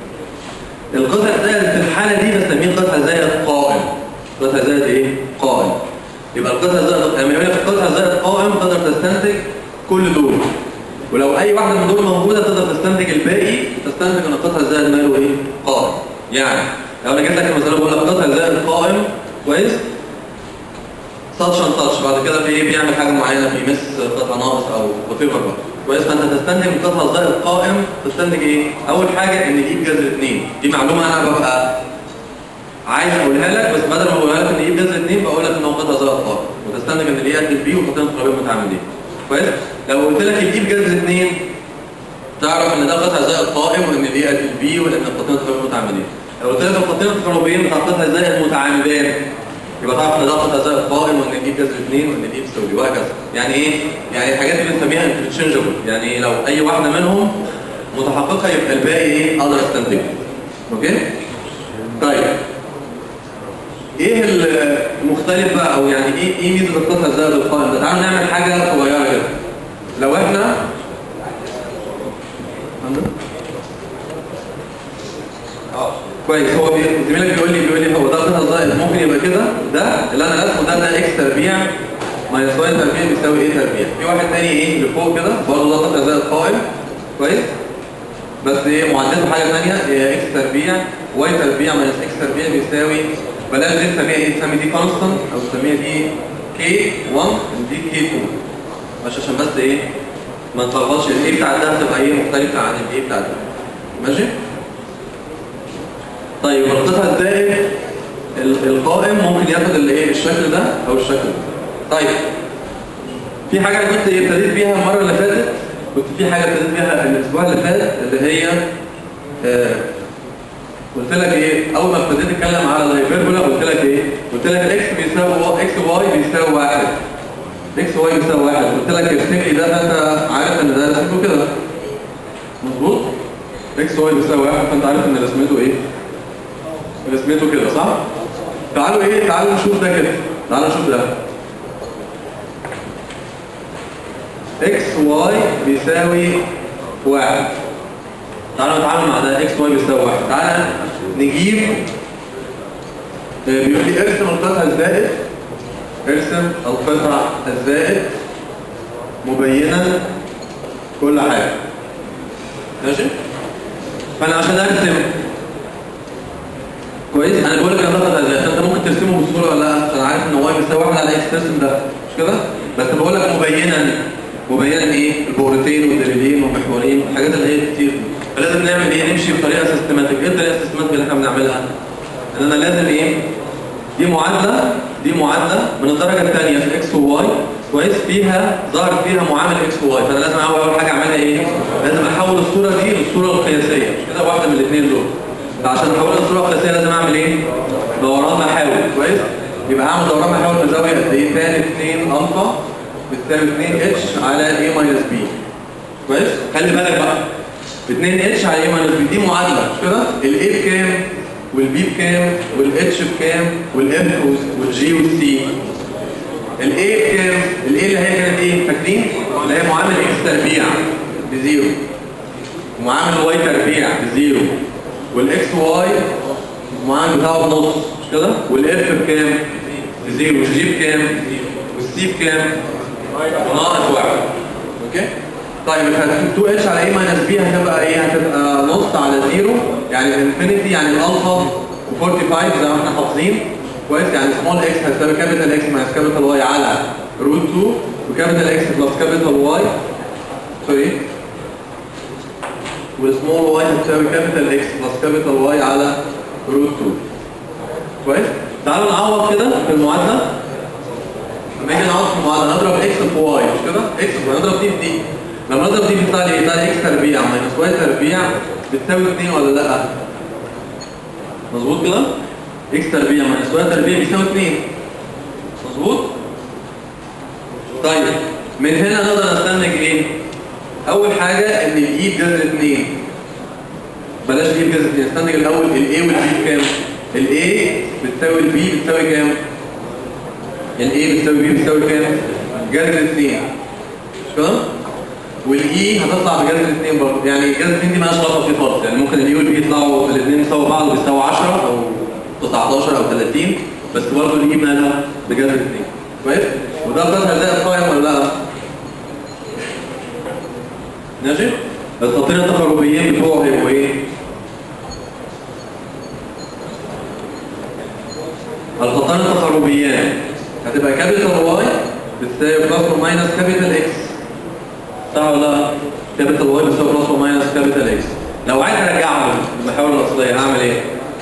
القطع الزائد في الحاله دي بسميه قطع زائد قائم. قطع زائد ايه؟ قائم. يبقى القطع الزائد لما يقول لك القطع الزائد قائم تقدر تستنتج كل دول. ولو اي واحده من دول موجوده تقدر تستنتج الباقي تستنتج ان القطع الزائد ماله ايه؟ قائم. يعني لو انا جيت لك المساله بقول لك قطع زائد قائم كويس تاتش ان تاتش بعد كده في ايه بيعمل حاجه معينه بيمس قطع ناقص او وات ايفر بقى كويس فانت تستنتج من قطع زائد قائم تستنتج ايه؟ اول حاجه ان دي بجذر اثنين دي معلومه انا ببقى عايز اقولها لك بس بدل ما اقولها لك ان ايه بجذر اثنين بقول لك ان هو قطع زائد قائم وتستنتج ان الايه قد البي وقطعين الترابيين متعامدين كويس لو قلت لك الاي بجذر 2 تعرف ان ده قطع زائد قائم وان دي قد البي وان الخطين التقاربيين متعامدين لو قلت لك الخطين التقاربيين بتاع قطع زائد متعامدان يبقى تعرف ان ده قطع زائد قائم وان دي بجذر 2 وان دي بتساوي دي وهكذا يعني ايه يعني الحاجات دي بنسميها انترتشنجبل يعني لو اي واحده منهم متحققه يبقى الباقي ايه اقدر استنتجه اوكي طيب ايه المختلف بقى او يعني ايه ايه ميزه القطع الزائد القائم ده تعالوا نعمل حاجه صغيره كده لو احنا اه كويس هو بي- زميلك بيقول لي بيقول لي هو ده قطع زائد ممكن يبقى كده ده اللي انا رسمه ده ده اكس تربيع ماينس واي تربيع بيساوي ايه تربيع في واحد تاني ايه اللي فوق كده برضه ده قطع زائد قائم كويس بس ايه معدله حاجه ثانيه هي اكس تربيع واي تربيع ماينس اكس تربيع بيساوي بلاش دي نسميها ايه نسمي دي كونستانت او نسميها دي كي 1 ودي كي 2 مش عشان بس ايه ما نتلخبطش الايه بتاع ده هتبقى ايه مختلفه عن الايه بتاع ده ماشي طيب القطع الزائد ال- القائم ممكن ياخد الايه الشكل ده او الشكل ده طيب في حاجه أنا كنت ابتديت بيها المره اللي فاتت كنت في حاجه ابتديت بيها الاسبوع اللي فات اللي هي آه قلت لك ايه اول ما ابتديت اتكلم على الهايبربولا قلت لك ايه قلت لك الاكس بيساوي اكس واي بيساوي واحد اكس واي بيساوي واحد قلت لك ارسم لي ده فانت عارف ان ده رسمته كده مظبوط اكس واي بيساوي واحد فانت عارف ان رسمته ايه رسمته كده صح تعالوا ايه تعالوا نشوف ده كده تعالوا نشوف ده اكس واي بيساوي واحد تعالوا نتعامل مع ده اكس واي بيساوي واحد تعالى نجيب آه، بيقول لي ارسم القطع الزائد ارسم القطع الزائد مبينا كل حاجة ماشي فانا عشان ارسم كويس انا بقول لك انا قطع الزائد انت ممكن ترسمه بصوره ولا لا انا عارف ان واي بيساوي واحد على اكس ترسم ده مش كده بس بقول لك مبينا مبينا ايه البورتين والدليلين والمحورين والحاجات اللي هي كتير فلازم نعمل ايه نمشي بطريقه سيستماتيك ايه الطريقه السيستماتيك اللي احنا بنعملها ان انا لازم ايه دي معادله دي معادله من الدرجه الثانيه في اكس وواي كويس فيها ظهر فيها معامل اكس وواي فانا لازم اول أول حاجه اعملها ايه لازم احول الصوره دي للصوره القياسيه مش كده واحده من الاثنين دول فعشان احولها للصوره القياسيه لازم اعمل ايه دوران محاور كويس يبقى اعمل دوران محاور بزاويه قد ايه تاني 2 الفا بتساوي 2 اتش على اي ماينس بي كويس خلي بالك بقى 2 اتش على اي ماينس بي دي معادله مش كده الاي بكام والبي بكام والاتش بكام والام والجي والسي الاي بكام الاي اللي هي كانت ايه فاكرين اللي هي معامل اكس تربيع بزيرو ومعامل واي تربيع بزيرو والاكس واي المعامل بتاعه بنص مش كده والاف بكام بزيرو والجي بكام والسي بكام ناقص واحد اوكي طيب ال 2 اتش على ايه ماينس بي هتبقى ايه هتبقى نص على زيرو يعني الانفينيتي يعني الالفا و45 زي ما احنا حافظين كويس يعني سمول اكس هتساوي كابيتال اكس ماينس كابيتال واي على روت 2 وكابيتال اكس بلس كابيتال واي سوري والسمول واي هتساوي كابيتال اكس بلس كابيتال واي على روت 2 كويس تعالوا نعوض كده في المعادله لما نيجي نعوض في المعادله نضرب اكس في واي مش كده اكس نضرب دي في دي لما نضرب دي بيطلع لي يطلع لي اكس تربيع ماينس واي تربيع بتساوي 2 ولا لا مظبوط كده اكس تربيع ماينس واي تربيع بيساوي 2 مظبوط طيب من هنا نقدر نستنتج ايه اول حاجه ان الاي بجذر 2 بلاش الاي بجذر 2 نستنتج الاول الاي والبي بكام الاي بتساوي البي بتساوي كام الاي بتساوي بي بتساوي كام جذر 2 مش كده والاي هتطلع بجذر 2 برضه يعني جذر 2 دي مالهاش علاقه بيه خالص يعني ممكن الاي والبي يطلعوا الاثنين يساووا بعض بيساووا 10 او 19 او 30 بس برضه الاي مالها بجذر 2 كويس وده قطع زائد قائم ولا لا ماشي الخطين التقربيين بتوعه هيبقوا ايه الخطان التقربيان هتبقى كابيتال واي بتساوي بلس وماينس كابيتال اكس صح ولا لا؟ كابيتال واي بتساوي بلس وماينس كابيتال اكس لو عايز ارجعهم المحاور الاصليه هعمل ايه؟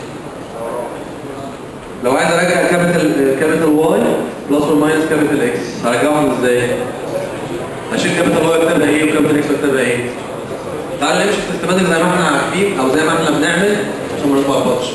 لو عايز ارجع كابيتال كابيتال واي بلس وماينس كابيتال اكس هرجعهم ازاي؟ اشيل كابيتال واي اكتبها ايه وكابيتال اكس اكتبها ايه تعالوا نمشي في السيستماتيك زي ما احنا عارفين او زي ما احنا بنعمل عشان ما نتلخبطش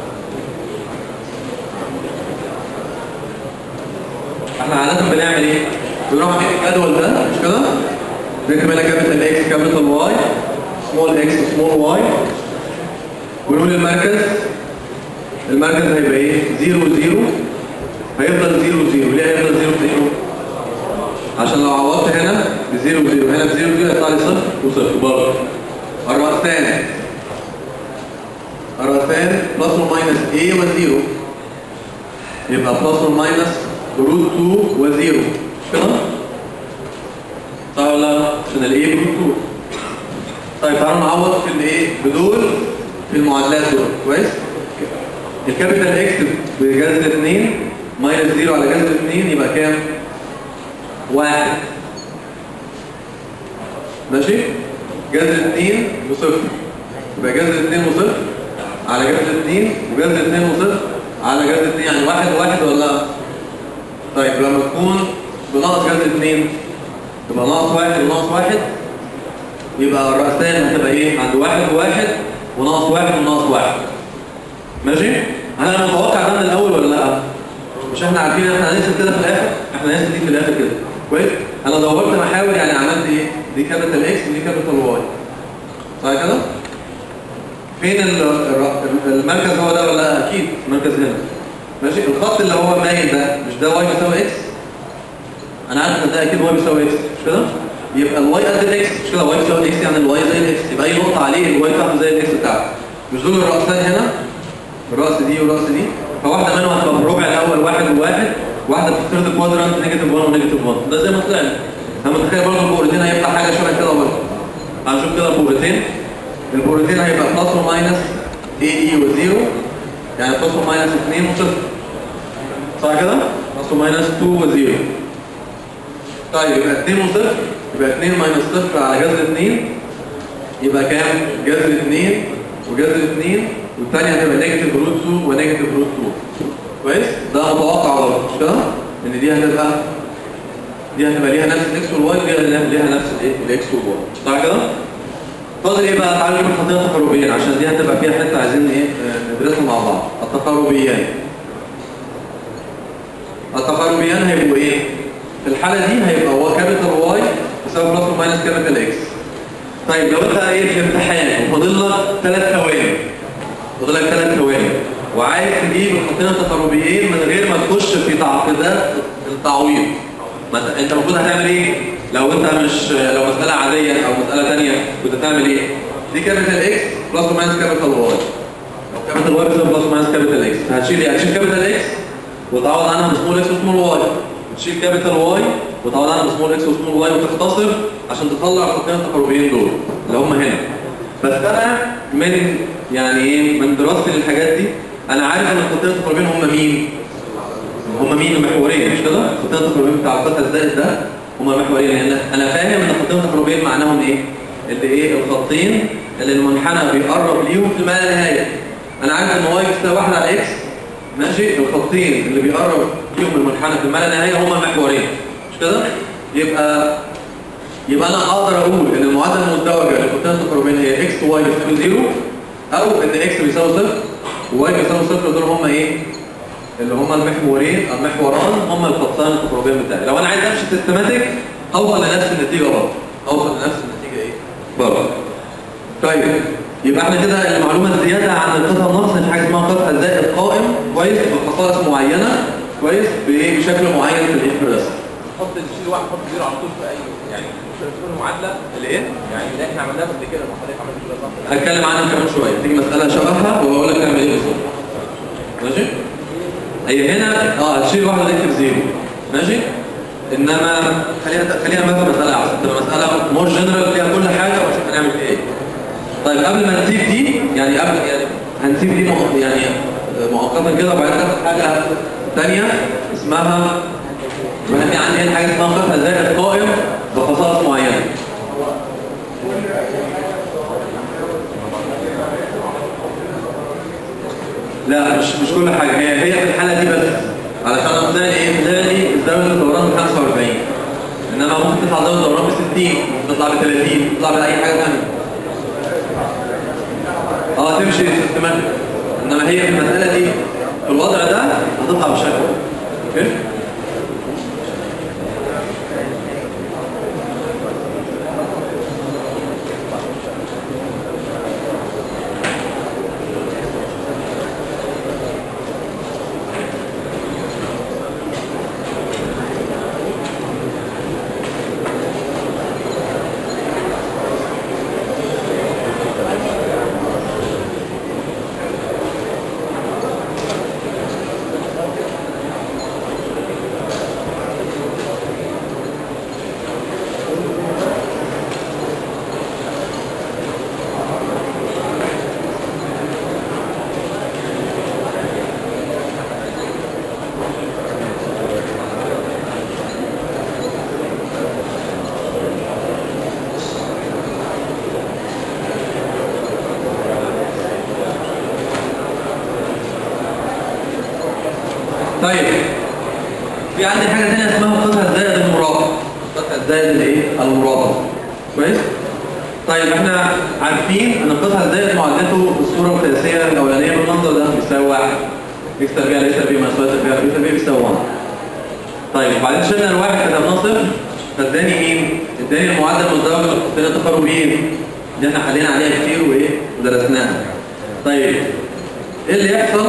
احنا عادة بنعمل ايه؟ بنروح في الجدول ده مش كده؟ نكتب هنا كابيتال اكس كابيتال واي سمول اكس سمول واي ونقول المركز المركز هيبقى ايه؟ 0 0 هيفضل 0 0 ليه هيفضل 0 0؟ عشان لو عوضت هنا ب 0 0 هنا ب 0 0 هيطلع لي صفر وصفر برضه الرأسان الرأسان بلس وماينس A و0 يبقى بلس وماينس روت 2 و0 مش كده؟ صح ولا لا؟ عشان الايه بروت 2 طيب تعالوا نعوض في الايه بدول في المعادلات دول كويس؟ الكابيتال اكس بجذر 2 ماينس 0 على جذر 2 يبقى كام؟ واحد ماشي؟ جذر 2 وصفر يبقى جذر 2 وصفر على جذر 2 وجذر 2 وصفر على جذر 2 يعني واحد وواحد ولا لا؟ طيب لما تكون بناقص جذر 2 تبقى ناقص واحد وناقص واحد يبقى الرأسان هتبقى ايه؟ عند واحد وواحد وناقص واحد وناقص واحد ماشي؟ انا متوقع ده من الاول ولا لا؟ مش احنا عارفين ان احنا هننزل كده في الاخر؟ احنا هننزل دي في الاخر كده كويس؟ انا دورت محاور يعني عملت ايه؟ دي كابيتال اكس ودي كابيتال واي صح كده؟ فين ال- الر- المركز هو ده ولا لا؟ اكيد المركز هنا ماشي الخط اللي هو مايل ده مش ده واي بيساوي اكس انا عارف ان ده اكيد واي بيساوي اكس مش كده يبقى الواي قد الاكس مش كده واي بيساوي اكس يعني الواي زي الاكس يبقى اي نقطه عليه الواي بتاعته زي الاكس بتاعته مش دول الرأسان هنا الراس دي والراس دي فواحده منهم هتبقى في الربع الاول واحد وواحد واحده في الثيرد كوادرانت نيجاتيف 1 ونيجاتيف 1 ده زي ما طلعنا انا متخيل برضه البورتين هيبقى حاجه شبه كده برضه هنشوف كده البورتين البورتين هيبقى بلس وماينس اي اي وزيرو يعني بلس وماينس 2 وصفر صح كده؟ بلس وماينس 2 وزيرو طيب يبقى 2 وصفر يبقى 2 ماينس صفر على جذر 2 يبقى كام؟ جذر 2 وجذر 2 والثانية هتبقى نيجاتيف روت 2 ونيجاتيف روت 2 كويس؟ ده متوقع برضه مش كده؟ ان دي هتبقى دي هتبقى ليها نفس الاكس والواي وليها ليها نفس الايه؟ الاكس والواي صح كده؟ فاضل ايه بقى؟ تعالوا نجيب الخطين التقاربيين عشان دي هتبقى فيها حته عايزين ايه آه، ندرسها مع بعض التقاربيان التقاربيان هيبقوا ايه؟ في الحالة دي هيبقى هو كابيتال واي يساوي بلس وماينس كابيتال اكس طيب لو انت ايه في امتحان وفاضل لك ثلاث ثواني فاضل لك ثلاث ثواني وعايز تجيب الخطين التقاربيين من غير ما تخش في تعقيدات التعويض ما انت- انت المفروض هتعمل ايه؟ لو انت مش لو مسألة عادية او مسألة ثانيه كنت هتعمل ايه؟ دي كابيتال اكس بلس وماينس كابيتال واي لو كابيتال واي بلس بلس وماينس كابيتال اكس هتشيل ايه؟ هتشيل كابيتال اكس وتعوض عنها بسمول اكس وسمول واي تشيل كابيتال واي وتعوض عنها بسمول اكس وسمول واي وتختصر عشان تطلع الخطين التقاربيين دول اللي هم هنا بس انا من يعني ايه من دراستي للحاجات دي انا عارف ان الخطين التقاربيين هم مين هم مين المحورين مش كده الخطين التقاربيين بتاع القطع الزائد ده هم المحورين لان انا فاهم ان الخطين التقاربيين معناهم ايه اللي ايه الخطين اللي المنحنى بيقرب ليهم في ما لا نهايه انا عارف ان واي بتساوي 1 على اكس ماشي الخطين اللي بيقرب ليهم المنحنى في ما لا نهايه هم المحورين مش كده يبقى يبقى انا اقدر اقول ان المعادله المزدوجه للخطين التقاربيين هي اكس واي بتساوي زيرو او ان اكس بيساوي صفر وواي بيساوي صفر دول هم ايه اللي هم المحورين المحوران هم الخطان التقاربيين بتاعي لو انا عايز امشي سيستماتيك اوصل لنفس النتيجه برضه اوصل لنفس النتيجه ايه برضه طيب يبقى احنا كده المعلومه الزياده عن القطع الناقص ان حاجه اسمها قطع زائد قائم كويس بخصائص معينه كويس بايه بشكل معين في الاكسبريس حط تشيل واحد حط زيرو على طول في اي يعني تكون المعادله اللي ايه يعني اللي احنا عملناها قبل كده ما حضرتك عملت كده صح هتكلم عنها كمان شويه تيجي مساله شبهها وهقول لك اعمل ايه بالظبط ماشي هي هنا اه هتشيل واحده تكتب زيرو ماشي انما خليها خليها مثلا مساله احسن تبقى مساله مور جنرال فيها كل حاجه ونشوف هنعمل فيها ايه طيب قبل ما نسيب دي يعني قبل يعني هنسيب دي مؤ- يعني مؤقتا كده وبعدين ناخد حاجه ثانيه اسمها في عندنا حاجه اسمها قطع زائد قائم بخصائص معينه لا مش مش كل حاجه هي هي في الحاله دي بس علشان اقدر ايه تلاقي الزاويه الدوران 45 انما ممكن تطلع تزود دوران ب 60 تطلع ب 30 تطلع باي حاجه ثانيه اه تمشي سيستماتيك انما هي في المساله دي في الوضع ده هتطلع بالشكل ده اوكي طيب في عندي حاجه ثانيه اسمها القطع الزائد المرابط القطع الزائد الايه المرابط كويس طيب احنا عارفين ان القطع الزائد معادلته الصوره القياسيه الاولانيه بالمنظر ده بيساوي واحد اكس تربيع ليس تربيع ما يساوي تربيع ليس تربيع بيساوي 1 طيب وبعدين شلنا الواحد كتبناه صفر فاداني مين؟ اداني المعدل مزدوج للخطين التقاربيين اللي احنا حلينا عليها كتير وايه ودرسناها طيب ايه اللي يحصل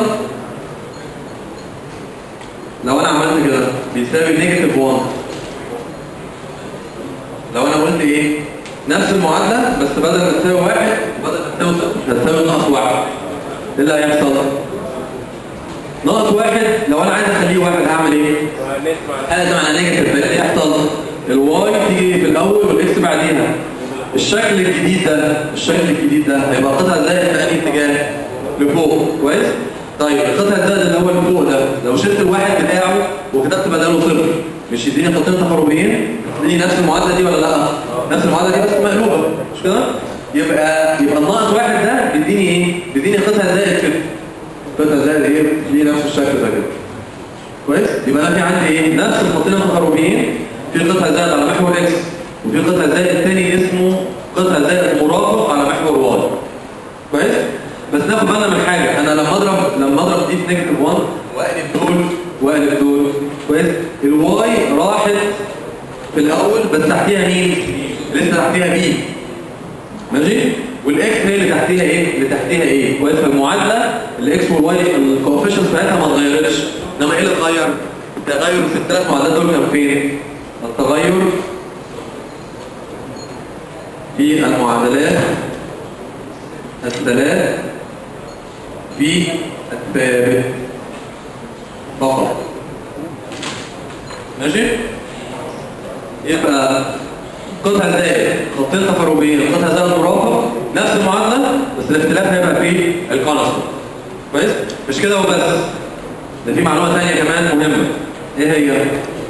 لو انا عملت كده بيساوي نيجاتيف 1 لو انا قلت ايه نفس المعادله بس بدل ما تساوي واحد بدل ما تساوي صفر هتساوي ناقص واحد ايه اللي هيحصل؟ ناقص واحد لو انا عايز اخليه واحد هعمل ايه؟ هذا معنى نيجاتيف اللي يحصل الواي تيجي في الاول والاكس بعديها الشكل الجديد ده الشكل الجديد ده هيبقى قطع زائد في انهي اتجاه؟ لفوق كويس؟ طيب القطع الزائد اللي هو اللي فوق ده لو شلت الواحد بتاعه وكتبت بداله صفر مش يديني خطين تقاربيين يديني نفس المعادله دي ولا لا؟ نفس المعادله دي بس مقلوبه مش كده؟ يبقى يبقى الناقص واحد ده بيديني ايه؟ بيديني قطع زائد كده قطع زائد ايه؟ ليه نفس الشكل ده كده كويس؟ يبقى انا في عندي ايه؟ نفس الخطين التقاربيين في قطع زائد على محور اكس وفي قطع زائد الثاني اسمه قطع زائد مرافق على محور واي كويس؟ بس ناخد بالنا من حاجه انا لما اضرب لما اضرب دي في نيجاتيف 1 واقلب دول واقلب دول كويس الواي راحت في الاول بس تحتيها مين لسه تحتيها بي ماشي والاكس هي اللي تحتيها ايه اللي تحتيها ايه كويس فالمعادله الاكس والواي الكوفيشنت بتاعتها ما اتغيرتش انما ايه اللي اتغير التغير في الثلاث معادلات دول كان فين التغير في المعادلات الثلاث في الثابت فقط ماشي يبقى قطع زائد خطين تقاربيين قطع زائد مرافق نفس المعادله بس الاختلاف هيبقى في الكونستنت كويس مش كده وبس ده في معلومه ثانيه كمان مهمه ايه هي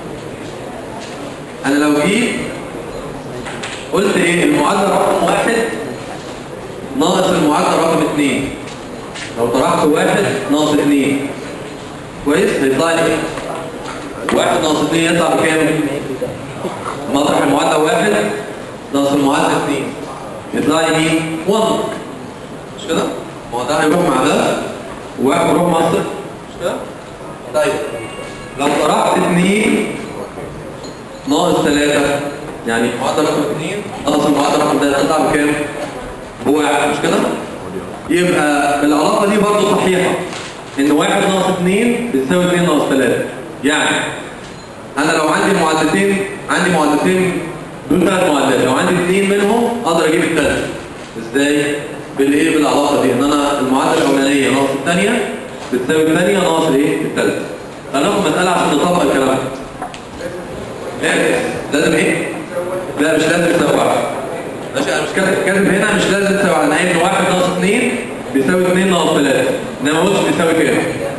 انا لو جيت قلت ايه المعادله رقم واحد ناقص المعادله رقم اثنين لو طرحت واحد ناقص اثنين كويس هيطلع لي ايه؟ واحد ناقص اثنين يطلع بكام؟ لما اطرح المعادله واحد ناقص المعادله اثنين يطلع لي مين؟ 1 مش كده؟ ما هو ده هيروح مع ده وواحد يروح مع صفر مش كده؟ طيب لو طرحت اثنين ناقص ثلاثة يعني المعادله رقم اثنين ناقص المعادله رقم ثلاثة يطلع بكام؟ بواحد مش كده؟ يبقى العلاقة دي برضه صحيحة ان واحد ناقص اتنين بتساوي اتنين ناقص تلاتة يعني انا لو عندي معادلتين عندي معادلتين دول ثلاث معادلات لو عندي اتنين منهم اقدر اجيب التالتة ازاي؟ بالايه بالعلاقة دي ان انا المعادلة الاولانية ناقص الثانية بتساوي الثانية ناقص الايه؟ التالتة هناخد مسألة عشان نطبق الكلام ده لازم لازم ايه؟ لا مش لازم تساوي واحد ماشي انا مش كاتب كاتب هنا مش لازم تساوي على ان واحد ناقص اثنين بيساوي اثنين ناقص ثلاثة انما بص بيساوي كام؟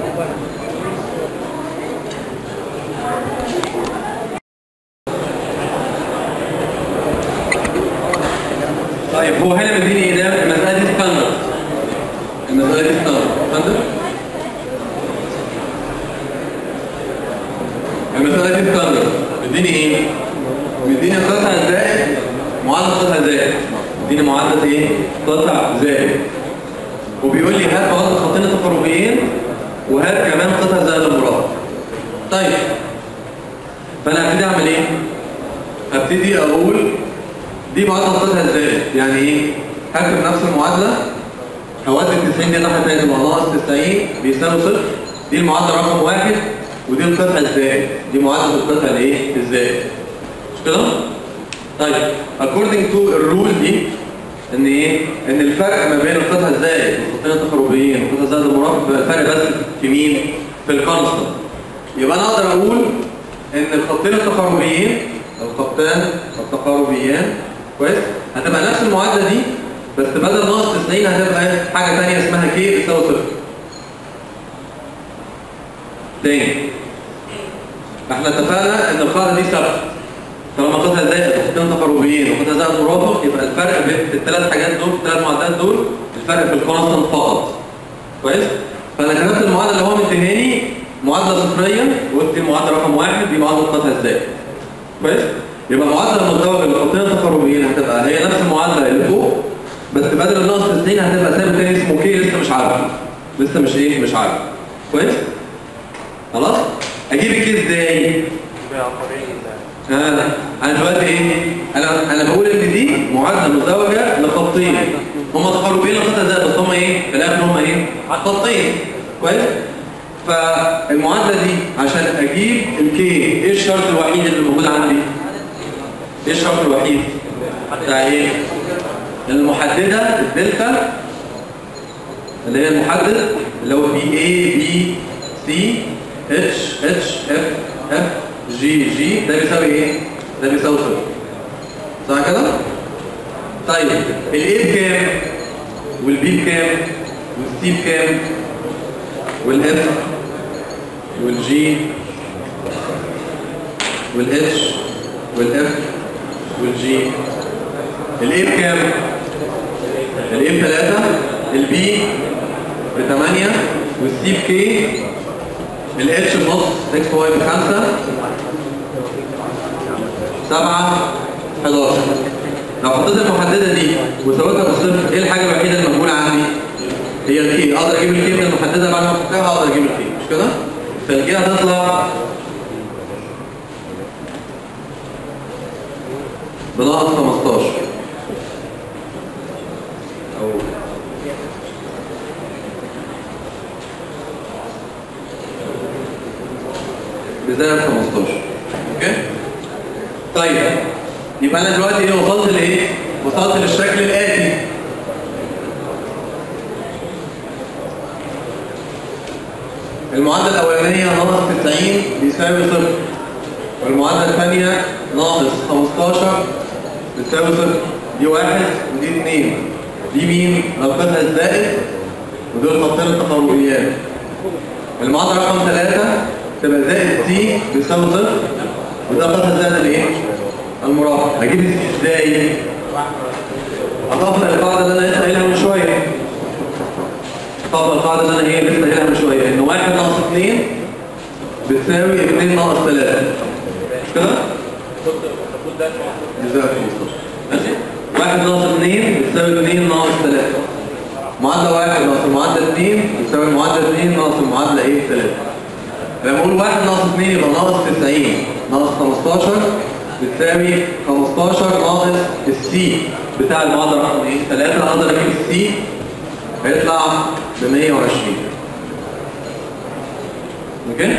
طيب هو هنا مديني ايه ده؟ المسألة دي ستاندرد المسألة دي ستاندرد ستاندرد المسألة دي ستاندرد مديني ايه؟ مديني قطعة اديني معدل ايه؟ قطع زائد وبيقول لي هات معدل خطين التقاربيين وهات كمان قطع زائد المربع طيب فانا هبتدي اعمل ايه؟ هبتدي اقول دي معادله قطع الزائد يعني ايه؟ هكتب نفس المعادله هودي ال 90 دي الناحيه الثانيه تبقى ناقص 90 بيساوي صفر دي المعادله رقم واحد ودي القطع الزائد دي معادله القطع الايه؟ الزائد مش كده؟ طيب according to الرول دي ان ايه؟ ان الفرق ما بين القطع الزائد والخطين التقاربيين والقطع الزائد المربع الفرق بس في مين؟ في الكونستنت يبقى انا اقدر اقول ان الخطين التقاربيين الخطان التقاربيان كويس هتبقى نفس المعادله دي بس بدل ناقص 90 هتبقى حاجه ثانيه اسمها كي بتساوي صفر تاني احنا اتفقنا ان القاعده دي ثابته طالما قطع زائد وخطين تقاربيين وقطع زائد مرافق يبقى الفرق بين الثلاث حاجات دول الثلاث معادلات دول الفرق في الكونستنت فقط كويس فانا كتبت المعادله اللي هو مديهاني معادله صفريه وقلت دي المعادله رقم واحد دي معادله قطع الزائد كويس يبقى المعادله المزدوجه للخطين التقاربيين هتبقى هي نفس المعادله اللي فوق بس بدل الناقص 90 هتبقى ثابت تاني اسمه كي لسه مش عارف لسه مش ايه مش عارف كويس خلاص اجيب الكي ازاي آه. انا دلوقتي ايه انا انا بقول ان دي معادله مزدوجه لخطين هم تقاربين لخطه زائد بس هم ايه في الاخر هم ايه خطين كويس فالمعادله دي عشان اجيب الكي ايه الشرط الوحيد اللي موجود عندي ايه الشرط الوحيد بتاع ايه المحدده الدلتا اللي هي المحدد اللي هو بي اي بي سي اتش اتش اف اف جي جي ده بيساوي ايه ده بيساوي صفر صح كده طيب الاي بكام والبي بكام والسي بكام والاف والجي والاتش والاف والجي الاي بكام الاي بثلاثة البي بثمانية والسي بكي الاتش بنص اكس واي بخمسة سبعة 11 لو حطيت المحددة دي وسويتها بصفر ايه الحاجة الوحيدة اللي مقبولة عندي؟ هي الكي اقدر اجيب الكي من المحددة بعد ما احطها اقدر اجيب الكي مش كده؟ فالكي هتطلع بناقص 15 او بزائد 15 اوكي طيب يبقى انا دلوقتي ايه وصلت لايه وصلت للشكل الاتي المعادله الاولانيه ناقص 90 بيساوي صفر والمعادله الثانيه ناقص 15 بتساوي صفر دي واحد ودي اثنين دي مين؟ ربطها الزائد ودول خطين التقاربيات المعادله رقم ثلاثة تبقى زائد سي بيساوي صفر وده قطع الزائد الايه؟ المرافق هجيب السي ازاي؟ اطبق القاعده اللي انا لسه قايلها من شويه اطبق القاعده اللي انا ايه لسه قايلها من شويه ان واحد ناقص اثنين بتساوي اثنين ناقص ثلاثة مش كده؟ جزاك الله ماشي واحد ناقص اثنين بتساوي اثنين ناقص ثلاثة معادلة واحد ناقص المعادلة اثنين بتساوي المعادلة اثنين ناقص المعادلة ايه ثلاثة لما اقول واحد ناقص اثنين يبقى ناقص 90 ناقص 15 بتساوي 15 ناقص السي بتاع المعادلة رقم ايه 3 اقدر اجيب السي هيطلع ب 120 اوكي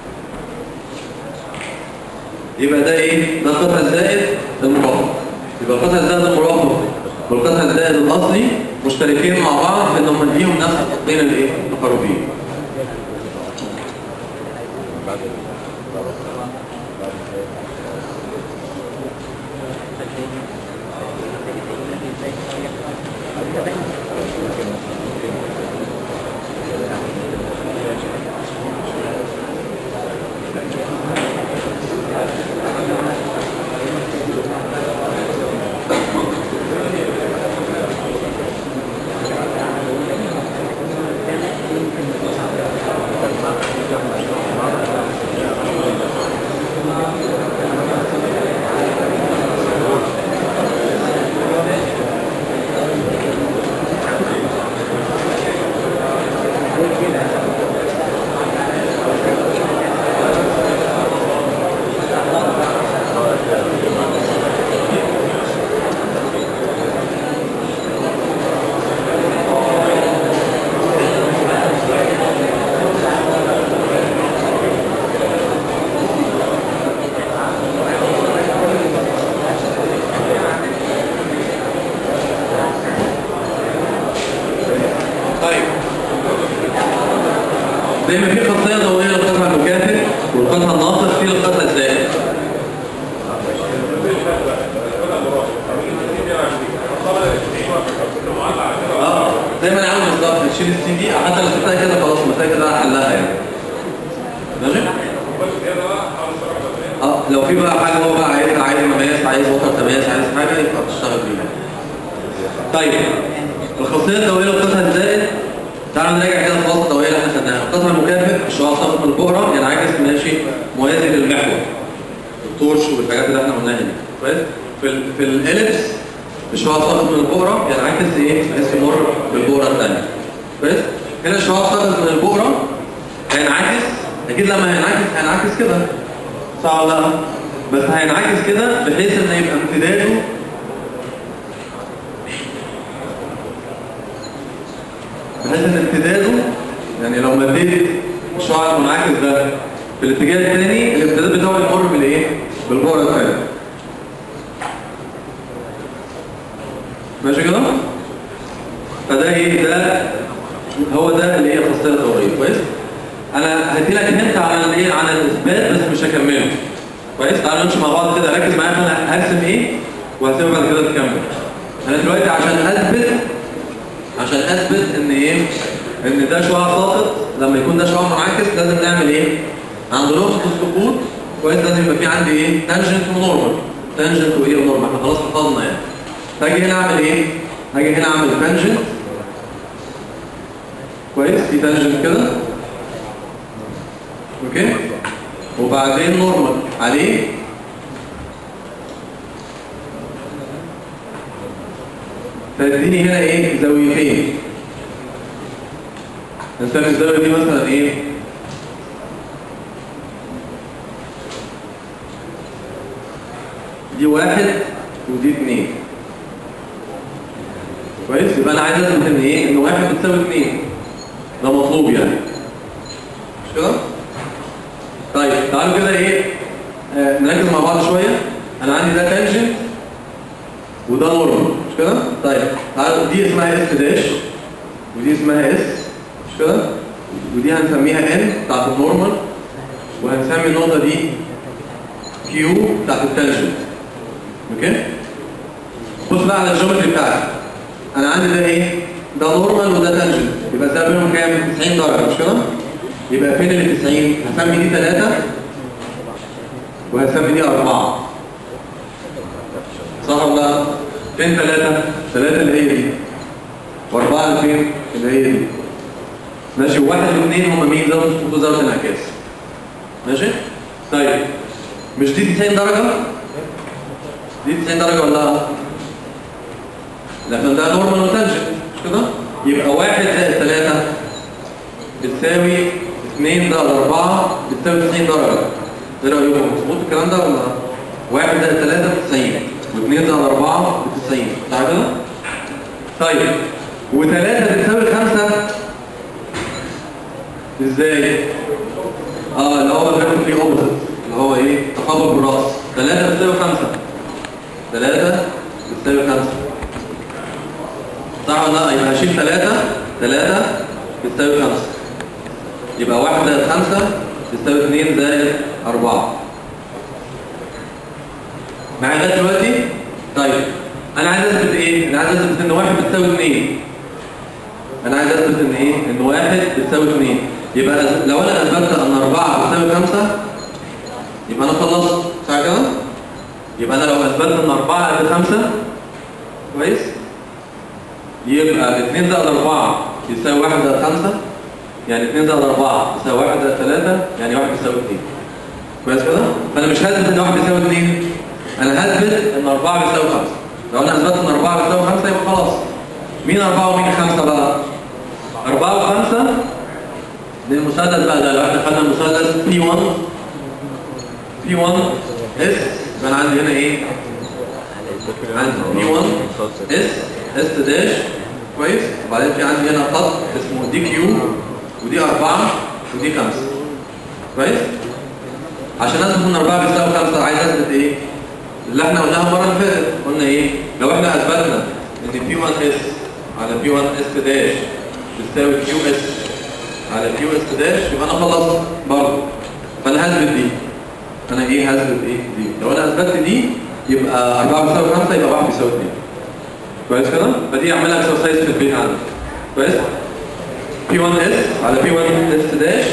يبقى ده ايه ده القطع الزائد المرافق يبقى القطع الزائد المرافق والقطع الزائد الاصلي مشتركين مع بعض في انهم ليهم نفس الخطين الايه التقاربيين زي ما في خاصيه ضوئيه للقطع المكافئ والقطع الناقص في للقطع الزائد اه زي ما انا عاوز بالظبط تشيل السي دي حتى لو سبتها كده خلاص المسائل كده حلها يعني ماشي اه لو في بقى حاجه هو بقى عايز عايز مقياس عايز وتر تمياز عايز حاجه يبقى تشتغل بيها طيب الخاصيه الضوئيه للقطع الزائد تعالوا نراجع كده الخواص الضوئيه اللي احنا خدناها القطع المكافئ الشعاع ساقط من البؤره ينعكس ماشي موازي للمحور التورش والحاجات اللي احنا قلناها دي كويس في ال في الاليبس الشعاع ساقط من البؤره ينعكس ايه بحيث يمر بالبؤره الثانيه كويس هنا الشعاع ساقط من البؤره هينعكس اكيد لما هينعكس هينعكس كده صح ولا لا بس هينعكس كده بحيث ان يبقى امتداده بحيث ان امتداده يعني لو مديت الشعاع المنعكس ده في الاتجاه الثاني الامتداد بتاعه يمر بالايه؟ بالبؤره الثانيه ماشي كده؟ فده ايه ده هو ده اللي هي خاصيه الضوئيه كويس؟ انا هدي لك هنت عن الايه عن الاثبات بس مش هكمله كويس تعالوا نمشي مع بعض كده ركز معايا انا هرسم ايه وهسيبك بعد كده تكمل انا دلوقتي عشان اثبت عشان اثبت ان ايه ان ده شعاع ساقط لما يكون ده شعاع منعكس لازم نعمل ايه عند نقطه السقوط كويس لازم يبقى في عندي ايه تانجنت ونورمال تانجنت وايه ونورمال احنا خلاص حفظنا يعني فاجي هنا اعمل ايه هاجي هنا اعمل تانجنت كويس في تانجنت كده اوكي وبعدين نورمال عليه فاديني هنا ايه زاويتين نسمي الزاويه دي مثلا ايه دي واحد ودي اتنين كويس يبقى انا عايز اثبت ان ايه ان واحد بتساوي اتنين ده مطلوب يعني مش كده طيب تعالوا كده ايه آه نركز مع بعض شويه انا عندي ده تانجنت وده نورمال مش كده طيب تعالوا دي اسمها اس داش ودي اسمها اس مش كده ودي هنسميها ان بتاعت النورمال وهنسمي النقطه دي كيو بتاعت التانجنت اوكي بص بقى على الجيومتري بتاعتي انا عندي ده ايه ده نورمال وده تانجنت يبقى ده بينهم كام 90 درجه مش كده يبقى فين ال 90 هسمي دي 3 وهسمي دي 4 صح ولا لا؟ فين 3 3 اللي هي دي واربعه اللي فين اللي هي دي ماشي واحد واثنين هم مين زاويه السقوط وزاويه الانعكاس ماشي طيب مش دي 90 درجه دي 90 درجه ولا لا لكن ده نورمال وتانجنت مش كده يبقى واحد زائد 3 بتساوي 2 زائد 4 بتساوي 90 درجه ايه رايكم مظبوط الكلام ده ولا واحد زائد 3 ب 90 و2 زائد 4 ب 90 صح كده طيب و3 بتساوي 5 ازاي اه اللي هو الفيرتيكلي اوبوزيت اللي هو ايه تقابل بالراس 3 بتساوي 5 3 بتساوي 5 صح ولا لا يبقى هشيل 3 3 بتساوي 5 يبقى 1 زائد 5 تساوي 2 زائد 4 معايا لغايه دلوقتي طيب انا عايز اثبت ايه انا عايز اثبت ان 1 بتساوي 2 انا عايز اثبت ان ايه ان 1 بتساوي 2 يبقى لو انا اثبتت ان 4 بتساوي 5 يبقى انا خلصت صح كده يبقى انا لو اثبتت ان 4 قد 5 كويس يبقى 2 زائد 4 يساوي 1 زائد 5 يعني 2 زائد 4 يساوي 1 زائد 3 يعني 1 يساوي 2 كويس كده؟ فانا مش هثبت ان 1 بيساوي 2 انا هثبت ان 4 بيساوي 5 لو انا اثبتت ان 4 بيساوي 5 يبقى خلاص مين 4 ومين 5 بقى؟ 4 و5 للمثلث بقى ده لو احنا خدنا المثلث P1 P1 S يبقى انا عندي هنا ايه؟ عندي P1 S S داش كويس وبعدين في عندي هنا خط اسمه دي كيو ودي 4 ودي 5 كويس عشان اثبت ان 4 بيساوي 5 عايز اثبت ايه اللي احنا قلناها المره اللي فاتت قلنا ايه لو احنا اثبتنا ان بي 1 اس على بي 1 اس داش بتساوي كيو اس على كيو اس داش يبقى انا خلصت برضه فانا هثبت دي انا ايه هثبت ايه دي لو انا اثبتت دي يبقى 4 بيساوي 5 يبقى 1 بيساوي 2 كويس كده فدي اعملها اكسرسايز في البيت عندك كويس بي 1 اس على بي 1 اس داش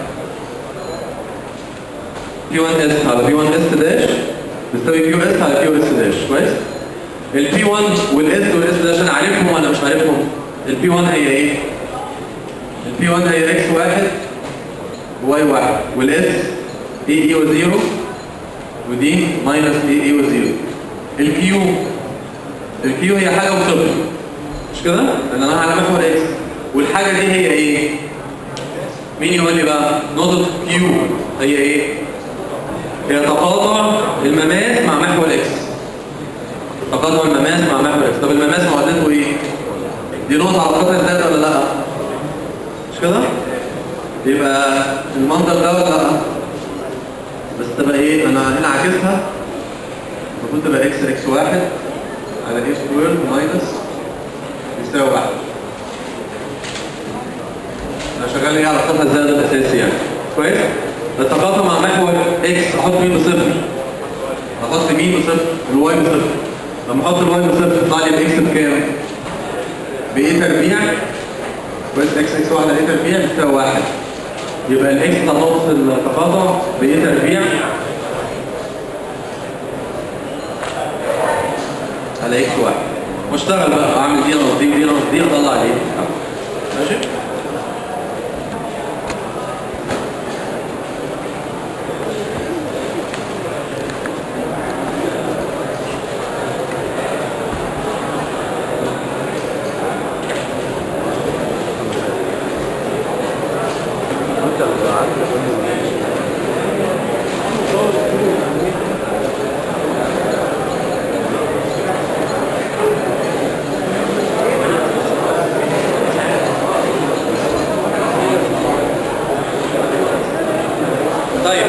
بي 1 اس على بي 1 اس داش بتساوي كيو اس على كيو اس داش كويس البي 1 والاس والاس داش انا عارفهم ولا مش عارفهم البي 1 هي ايه البي 1 هي اكس واحد واي واحد والاس اي اي وزيرو ودي ماينس اي اي وزيرو الكيو الكيو هي حاجه وصفر مش كده؟ لان انا على محور اكس والحاجه دي هي ايه؟ مين يقول لي بقى؟ نقطه كيو هي ايه؟ هي تقاطع المماس مع محور اكس تقاطع المماس مع محور اكس طب المماس معادلته ايه؟ دي نقطه على قطر الذات ولا لا؟ مش كده؟ يبقى المنظر ده ولا لا؟ بس تبقى ايه؟ انا هنا عاكسها المفروض تبقى اكس اكس واحد على ايه سكوير ماينس يساوي واحد انا شغال ايه على القطع الزائد الاساسي يعني كويس؟ التقاطع مع محور اكس احط مين بصفر احط مين بصفر الواي بصفر لما احط الواي بصفر يطلع لي الاكس بكام؟ بايه تربيع كويس اكس اكس واحد على ايه تربيع بتساوي واحد يبقى الاكس بتاع نقطة التقاطع بايه تربيع على اكس واحد واشتغل بقى اعمل دي ناقص دي دي ناقص دي اطلع عليه ماشي طيب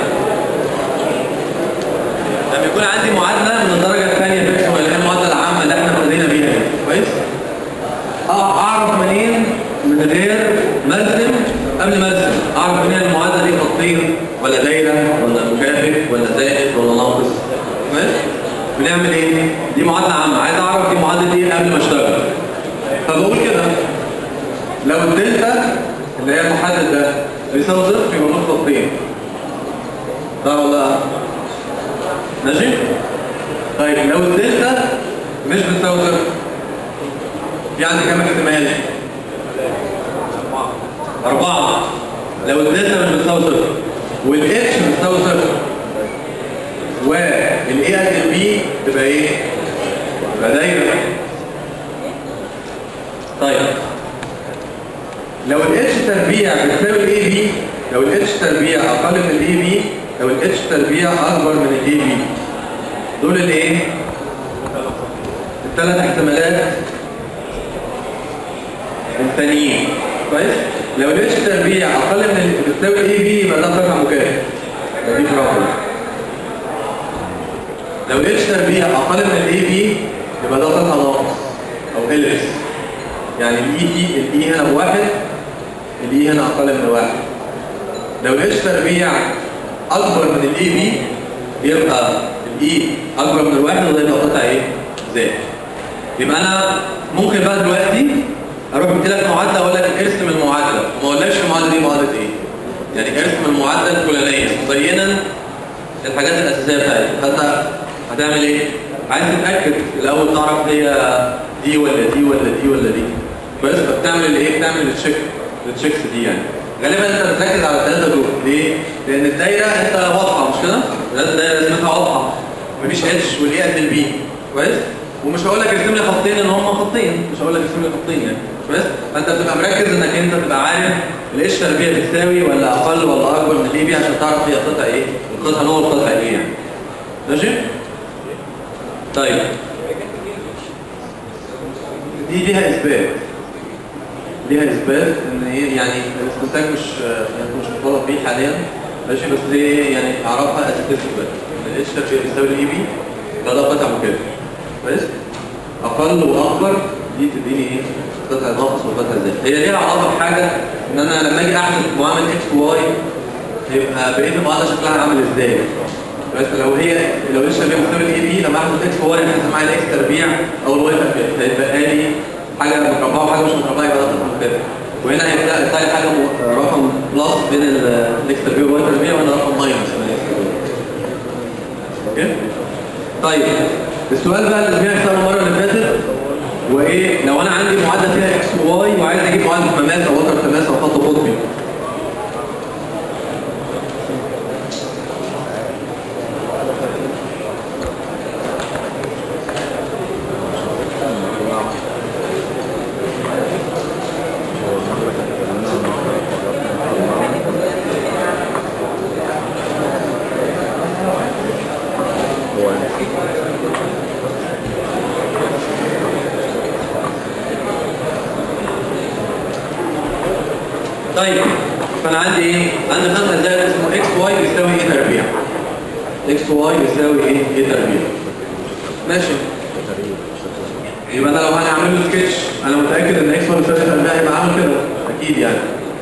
لما يكون عندي معادله من الدرجه الثانيه في اسمها اللي هي المعادله العامه اللي احنا ابتدينا بيها دي كويس اه اعرف منين من غير ما ارسم قبل ما ارسم اعرف منين المعادله دي خطين ولا دايره ولا مكافئ ولا زائد ولا ناقص كويس بنعمل ايه دي معادله عامه عايز اعرف دي معادله ايه قبل ما اشتغل فبقول كده لو الدلتا اللي هي المحدد ده بيساوي صفر يبقى نقطه خطين ده ولا لا؟ ماشي طيب لو الدلتا مش بتساوي صفر في عندي كام احتمال أربعة لو الدلتا مش بتساوي صفر والاتش بتساوي صفر والاي قد البي تبقى ايه؟ تبقى دايرة طيب لو الاتش تربيع بتساوي الاي بي لو الاتش تربيع اقل من الاي بي لو الاتش تربيع اكبر من الاي بي دول الايه الثلاث احتمالات الثانيين كويس لو الاتش تربيع اقل من بتساوي الاي بي يبقى ده قطع مكافئ يبقى دي بروبلم لو الاتش تربيع اقل من الاي بي يبقى ده قطع ناقص او اليس يعني الاي بي الاي هنا بواحد الاي هنا اقل من واحد لو الاتش تربيع اكبر من الاي بي يبقى الاي اكبر من الواحد وده يبقى قطع ايه؟ زائد يبقى انا ممكن بقى دلوقتي اروح ادي لك معادله اقول لك ارسم المعادله وما اقولكش المعادله دي معادله ايه؟ يعني ارسم المعادله الفلانيه مبينا الحاجات الاساسيه بتاعتها فانت هتعمل ايه؟ عايز تتاكد الاول تعرف هي دي ولا دي ولا دي ولا دي كويس فبتعمل ايه؟ بتعمل التشيك التشيكس دي يعني غالبا انت بتركز على الثلاثه دول ليه؟ لان الدايره انت واضحه مش كده؟ الدايره لازمتها واضحه مفيش اتش والاي قد البي كويس؟ ومش هقول لك ارسم لي خطين ان هم خطين مش هقول لك ارسم لي خطين يعني كويس؟ فانت بتبقى مركز انك انت تبقى عارف الاتش تربيع بتساوي ولا اقل ولا اكبر من الاي بي عشان تعرف هي قطع ايه؟ القطعه نوع القطعه ايه يعني ماشي؟ طيب دي ليها اثبات ليها اثبات ان هي يعني الاستنتاج مش يعني مش مطالب بيه حاليا ماشي بس دي يعني اعرفها از اثبات ان الاتش تربيع بيساوي الاي بي يبقى ده قطع مكافئ كويس اقل واكبر دي تديني ايه قطعه ناقص وقطعه زائد هي ليها علاقه بحاجه ان انا لما اجي احسب معامل اكس وواي هيبقى بقيه المعادله شكلها عامل ازاي بس لو هي لو لسه جاي مستوى الاي بي لما احسب اكس وواي هحسب معايا الاكس تربيع او الواي تربيع هيبقى لي حاجه مربعه وحاجه مش مربعه يبقى ده رقم كده وهنا هيبدا يطلع لي حاجه م- رقم بلس بين ال- الاكس تربيع والواي تربيع وهنا رقم ماينس من الاكس تربيع اوكي طيب السؤال بقى اللي سمعته المره اللي فاتت وايه لو انا عندي معادله فيها اكس وواي وعايز اجيب معادله مماس او وتر تماس او خط قطبي طيب فانا عندي ايه؟ عندي خمسه زائد اسمه اكس واي بيساوي ايه تربيع؟ اكس واي بيساوي ايه؟ ايه تربيع؟ ماشي يبقى انا لو انا هعمل له سكتش انا متاكد ان اكس واي بيساوي تربيع هيبقى عامل كده اكيد يعني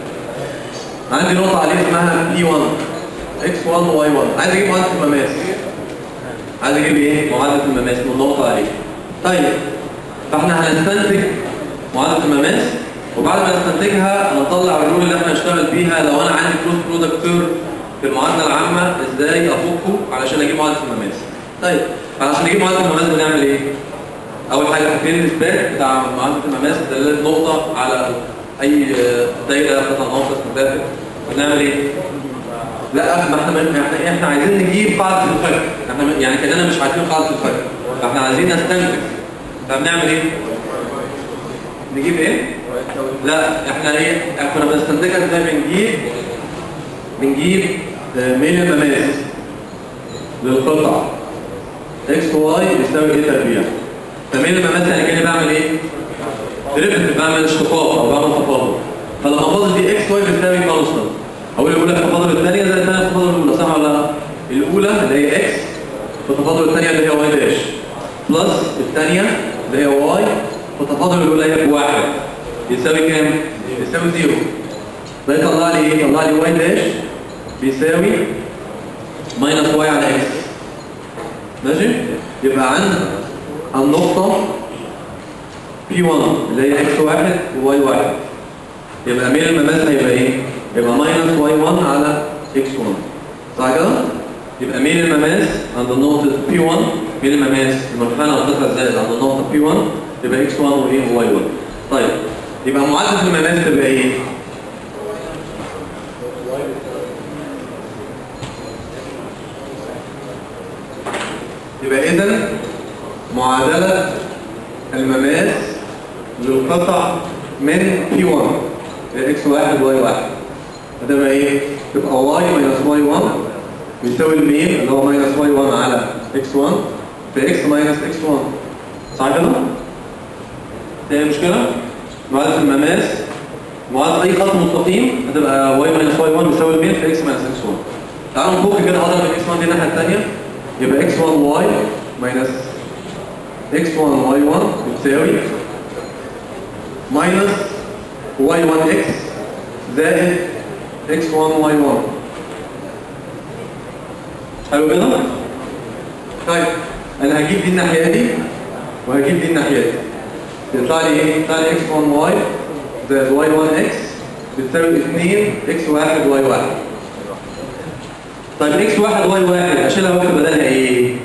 عندي نقطه عليه اسمها بي 1 اكس 1 واي 1 عايز اجيب معادله المماس عايز اجيب ايه؟ معادله المماس من نقطه عليه طيب فاحنا هنستنتج معادله المماس وبعد ما نستنتجها هنطلع الرول اللي احنا هنشتغل بيها لو انا عندي كروس برودكت تيرم في المعادله العامه ازاي افكه علشان اجيب معادله المماس. طيب علشان اجيب معادله المماس بنعمل ايه؟ اول حاجه فاكرين الاثبات بتاع معادله المماس دلاله نقطه على اي آه، دايره قطع ناقص مكافئ بنعمل ايه؟ لا ما احنا احنا احنا عايزين نجيب قاعده الفك احنا يعني كاننا مش عارفين قاعده الفك فاحنا عايزين نستنتج فبنعمل ايه؟ نجيب ايه؟ لا احنا ايه كنا بنستنتجها ازاي بنجيب بنجيب آه، ميل المماس للقطع اكس واي بيساوي ايه تربيع فميل المماس يعني كاني بعمل ايه؟ دريفت بعمل اشتقاق او بعمل تفاضل فلما فاضل دي اكس واي بيساوي كونستنت اقول الاولى في التفاضل الثانيه زي الثانيه في التفاضل الاولى صح ولا لا؟ الاولى اللي هي اكس في التفاضل الثانيه اللي هي واي داش بلس الثانيه اللي هي واي في التفاضل الاولى هي بواحد يساوي كام؟ يساوي زيرو ده يطلع لي ايه؟ يطلع لي واي داش بيساوي ماينس واي على اكس ماشي؟ يبقى عند النقطة P1 اللي هي اكس واحد وواي واحد يبقى ميل المماس هيبقى ايه؟ يبقى ماينس واي 1 على اكس 1 صح كده؟ يبقى ميل المماس عند النقطة P1 ميل المماس المنحنى القطع الزائد عند النقطة P1 يبقى اكس 1 وايه وواي 1 طيب يبقى معادلة المماس تبقى ايه؟ يبقى اذا معادلة المماس للقطع من P1 اكس واحد واي واحد هتبقى ايه؟ تبقى واي ماينس واي 1 بيساوي الميل اللي هو ماينس واي 1 على اكس 1 في اكس ماينس اكس 1 صح كده؟ هي مشكلة؟ معادلة المماس معادلة أي خط مستقيم هتبقى واي ماينس واي 1 بيساوي الميل في اكس ماينس اكس 1 تعالوا نفك كده اضرب اكس 1 دي الناحية الثانية يبقى اكس 1 واي ماينس اكس 1 واي 1 بتساوي ماينس واي 1 اكس زائد اكس 1 واي 1 حلو كده؟ طيب انا هجيب دي الناحيه دي وهجيب دي الناحيه دي يطلع لي ايه؟ يطلع لي اكس 1 واي زائد واي 1 اكس بتساوي 2 اكس 1 واي 1 طيب اكس 1 واي 1 اشيلها واكتب بدلها ايه؟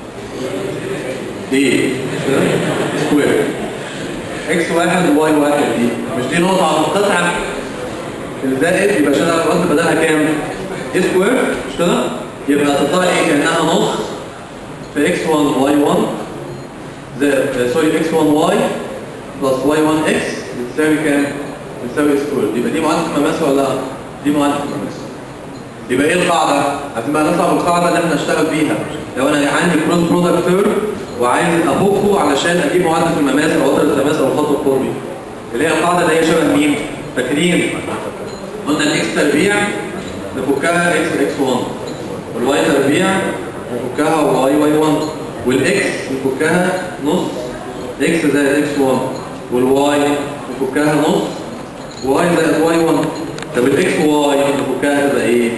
دي سكوير اكس 1 واي 1 دي مش دي نقطه على القطعه الزائد يبقى اشيلها واكتب بدلها كام؟ دي سكوير مش كده؟ يبقى تطلع لي كانها نص في اكس 1 واي 1 زائد سوري اكس 1 واي بلس واي 1 اكس بتساوي كام؟ بتساوي سكوير يبقى دي معادله المماس ولا لا؟ دي معادله المماس يبقى ايه القاعده؟ هتبقى نطلع بالقاعده اللي احنا نشتغل بيها لو انا عندي كروس برودكت تيرم وعايز افكه علشان اجيب معادله المماس او وتر التماس او الخط القربي اللي هي القاعده اللي هي شبه مين؟ فاكرين؟ قلنا الاكس تربيع نفكها اكس اكس 1 والواي تربيع نفكها واي واي 1 والاكس نفكها نص اكس زائد اكس 1 والواي نفكها نص واي زائد واي 1 طب الاكس واي نفكها تبقى ايه؟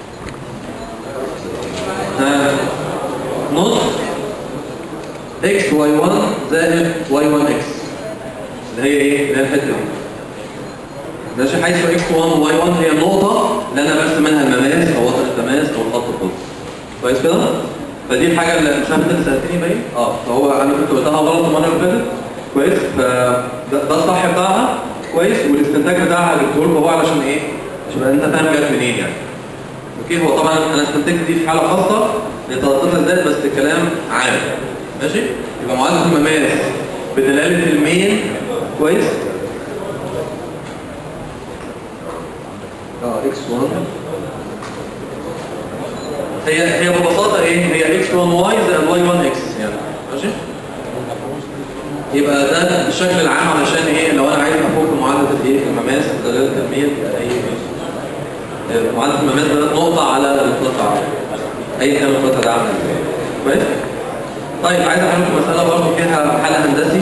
ها نص اكس واي 1 زائد واي 1 اكس اللي هي ايه؟ اللي هي الحته دي ماشي حيث اكس 1 واي 1 هي النقطه اللي انا برسم منها المماس او وتر التماس او الخط الخط كويس كده؟ فدي الحاجه اللي مش عارف انت سالتني باين اه فهو انا كنت قلتها غلط المره اللي فاتت كويس فده ده الصح بتاعها كويس والاستنتاج بتاعها جبته لكم هو علشان ايه؟ عشان انت فاهم جت منين يعني اوكي هو طبعا انا استنتجت دي في حاله خاصه لتلقيط الذات بس الكلام عام ماشي يبقى معادله المماس بدلاله المين كويس اه اكس 1 هي هي ببساطه ايه هي اكس 1 واي زائد واي 1 اكس يعني ماشي يبقى ده الشكل العام علشان ايه لو انا عايز افك معادله الايه المماس بدلاله المين اي معادله المماس ده نقطه على القطعه اي كان القطعه ده عامله ازاي كويس طيب عايز احل لكم مساله برضه فيها حل هندسي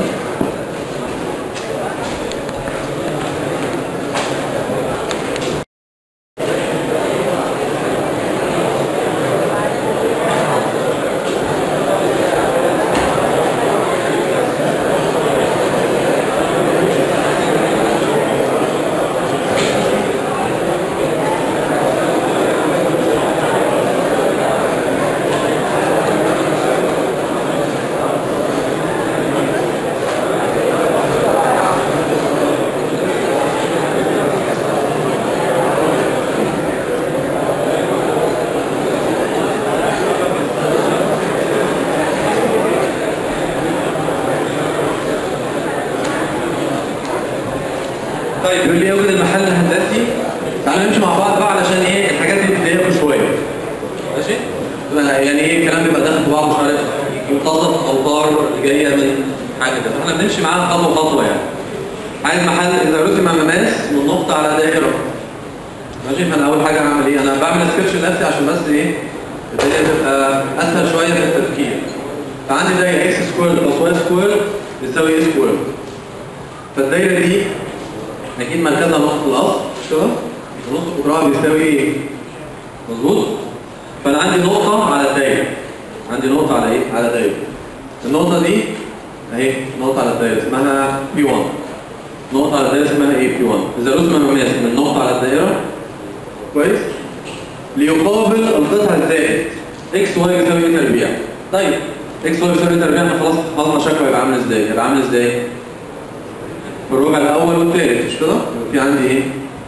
طيب يقول لي اوجد المحل الهندسي تعالوا نمشي مع بعض بقى علشان ايه الحاجات دي بتضايقكم شويه ماشي تبقى يعني ايه الكلام بيبقى داخل في بعض مش عارف يمتصف اوتار اللي جايه من حاجه كده فاحنا بنمشي معاها خطوه خطوه يعني عايز محل اذا رسم مماس من نقطه على دائره ماشي فانا اول حاجه هعمل ايه انا بعمل سكتش لنفسي عشان بس ايه الدنيا تبقى اسهل شويه في التفكير فعندي دايره اكس سكوير بلس واي سكوير بتساوي ايه سكوير فالدايره دي نجيب مركزها نقطة الأصل مش كده؟ ونص قطرها بيساوي ايه؟ مظبوط؟ فأنا عندي نقطة على الدايرة عندي نقطة على ايه؟ على دايرة النقطة دي اهي نقطة على الدايرة اسمها P1 نقطة على الدايرة اسمها ايه P1 إذا رسم مماس من نقطة على الدايرة كويس؟ ليقابل القطع الزائد x y يساوي ايه تربيع طيب x y يساوي ايه تربيع احنا خلاص حفظنا شكله يبقى عامل ازاي؟ يبقى عامل ازاي؟ في الربع الاول والثالث مش كده يبقى في عندي ايه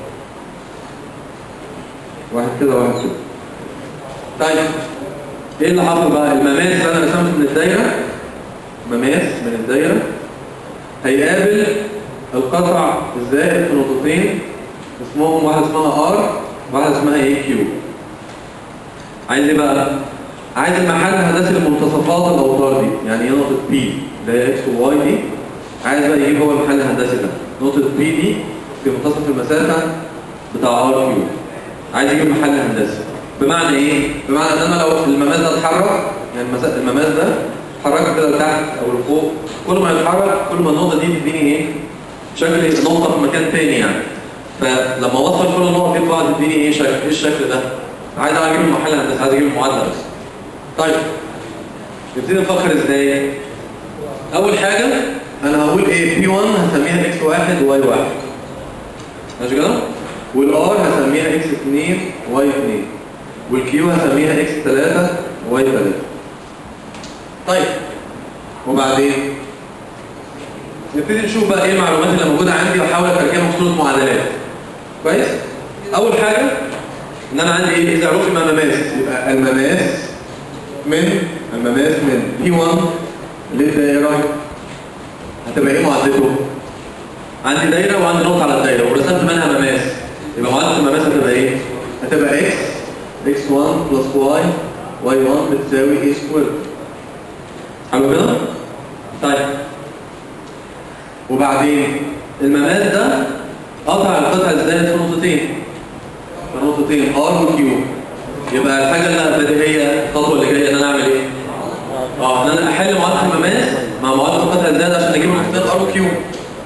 واحد كده واحد كده طيب ايه اللي حصل بقى المماس اللي انا رسمته من الدايره مماس من الدايره هيقابل القطع الزائد في نقطتين اسمهم واحده اسمها ار وواحده اسمها ايه كيو عايز ايه بقى عايز المحل الهندسي لمنتصفات الاوتار دي يعني ايه نقطه بي اللي هي اكس وواي دي عايز بقى يجيب هو المحل الهندسي ده نقطة بي دي في منتصف المسافة بتاع ار كيو عايز يجيب المحل الهندسي بمعنى ايه؟ بمعنى ان انا لو المماس ده اتحرك يعني المسا- المماس ده اتحرك كده لتحت او لفوق كل ما يتحرك كل ما النقطة دي تديني ايه؟ شكل نقطة في مكان تاني يعني فلما اوصل كل النقط دي ببعض تديني ايه شكل؟ ايه الشكل ده؟ عايز اجيب المحل الهندسي عايز اجيب المعادلة بس طيب نبتدي نفكر ازاي؟ اول حاجة انا هقول ايه بي 1 هسميها اكس 1 وواي 1 ماشي كده والار هسميها اكس 2 واي 2 والكيو هسميها اكس 3 واي 3 طيب وبعدين نبتدي نشوف بقى ايه المعلومات اللي موجوده عندي واحاول اترجمها في صوره معادلات كويس اول حاجه ان انا عندي ايه اذا عرفت مماس يبقى المماس من المماس من بي 1 للدائره هتبقى ايه معادلته؟ عندي دايره وعندي نقطه على الدايره ورسمت منها مماس يبقى معادله المماس هتبقى ايه؟ هتبقى اكس اكس 1 بلس واي واي 1 بتساوي ايه سكوير حلو كده؟ طيب وبعدين المماس ده قطع القطع الزائد في نقطتين في نقطتين ار وكيو يبقى الحاجه اللي بديهيه الخطوه اللي جايه ان انا اعمل ايه؟ اه ان انا احل معادله المماس مع معادله القطع الزائد عشان اجيب نقطتين ار وكيو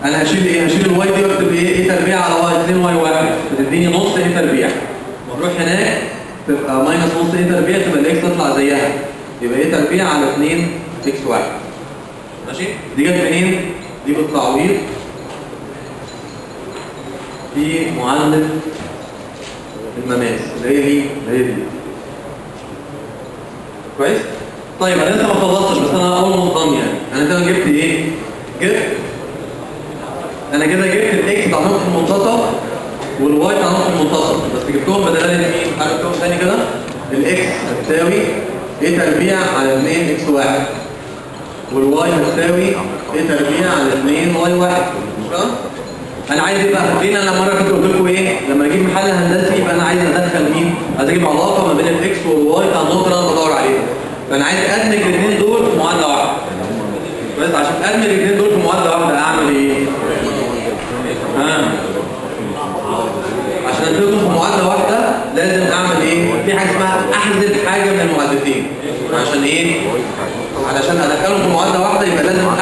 انا هشيل ايه هشيل الواي دي واكتب ايه ايه تربيع على واي 2 واي 1 بتديني نص ايه تربيع واروح هناك تبقى ماينس نص ايه تربيع تبقى الاكس تطلع زيها يبقى ايه تربيع على 2 اكس 1 ماشي دي جت منين دي بالتعويض في معادله المماس اللي هي دي اللي هي دي كويس طيب انا لسه ما خلصتش بس انا اول مصدم يعني انا كده جبت ايه جبت انا كده جبت الاكس بتاع نقطه المنتصف والواي بتاع نقطه المنتصف بس جبتهم بدلاله مين عارف جبتهم ثاني كده الاكس هتساوي ايه تربيع على 2 اكس 1 والواي هتساوي ايه تربيع على 2 واي 1 مش كده انا عايز ايه بقى فاكرين انا مره كنت قلت لكم ايه لما اجيب محل هندسي يبقى انا عايز ادخل مين عايز اجيب علاقه ما بين الاكس والواي بتاع النقطه اللي انا بدور عليها فانا عايز ادمج الاثنين دول في معادله واحده بس عشان ادمج الاثنين دول في معادله واحده اعمل ايه ها عشان ادمجهم في معادله واحده لازم اعمل ايه في حاجه اسمها احذف حاجه من المعادلتين عشان ايه علشان ادخلهم في معادله واحده يبقى لازم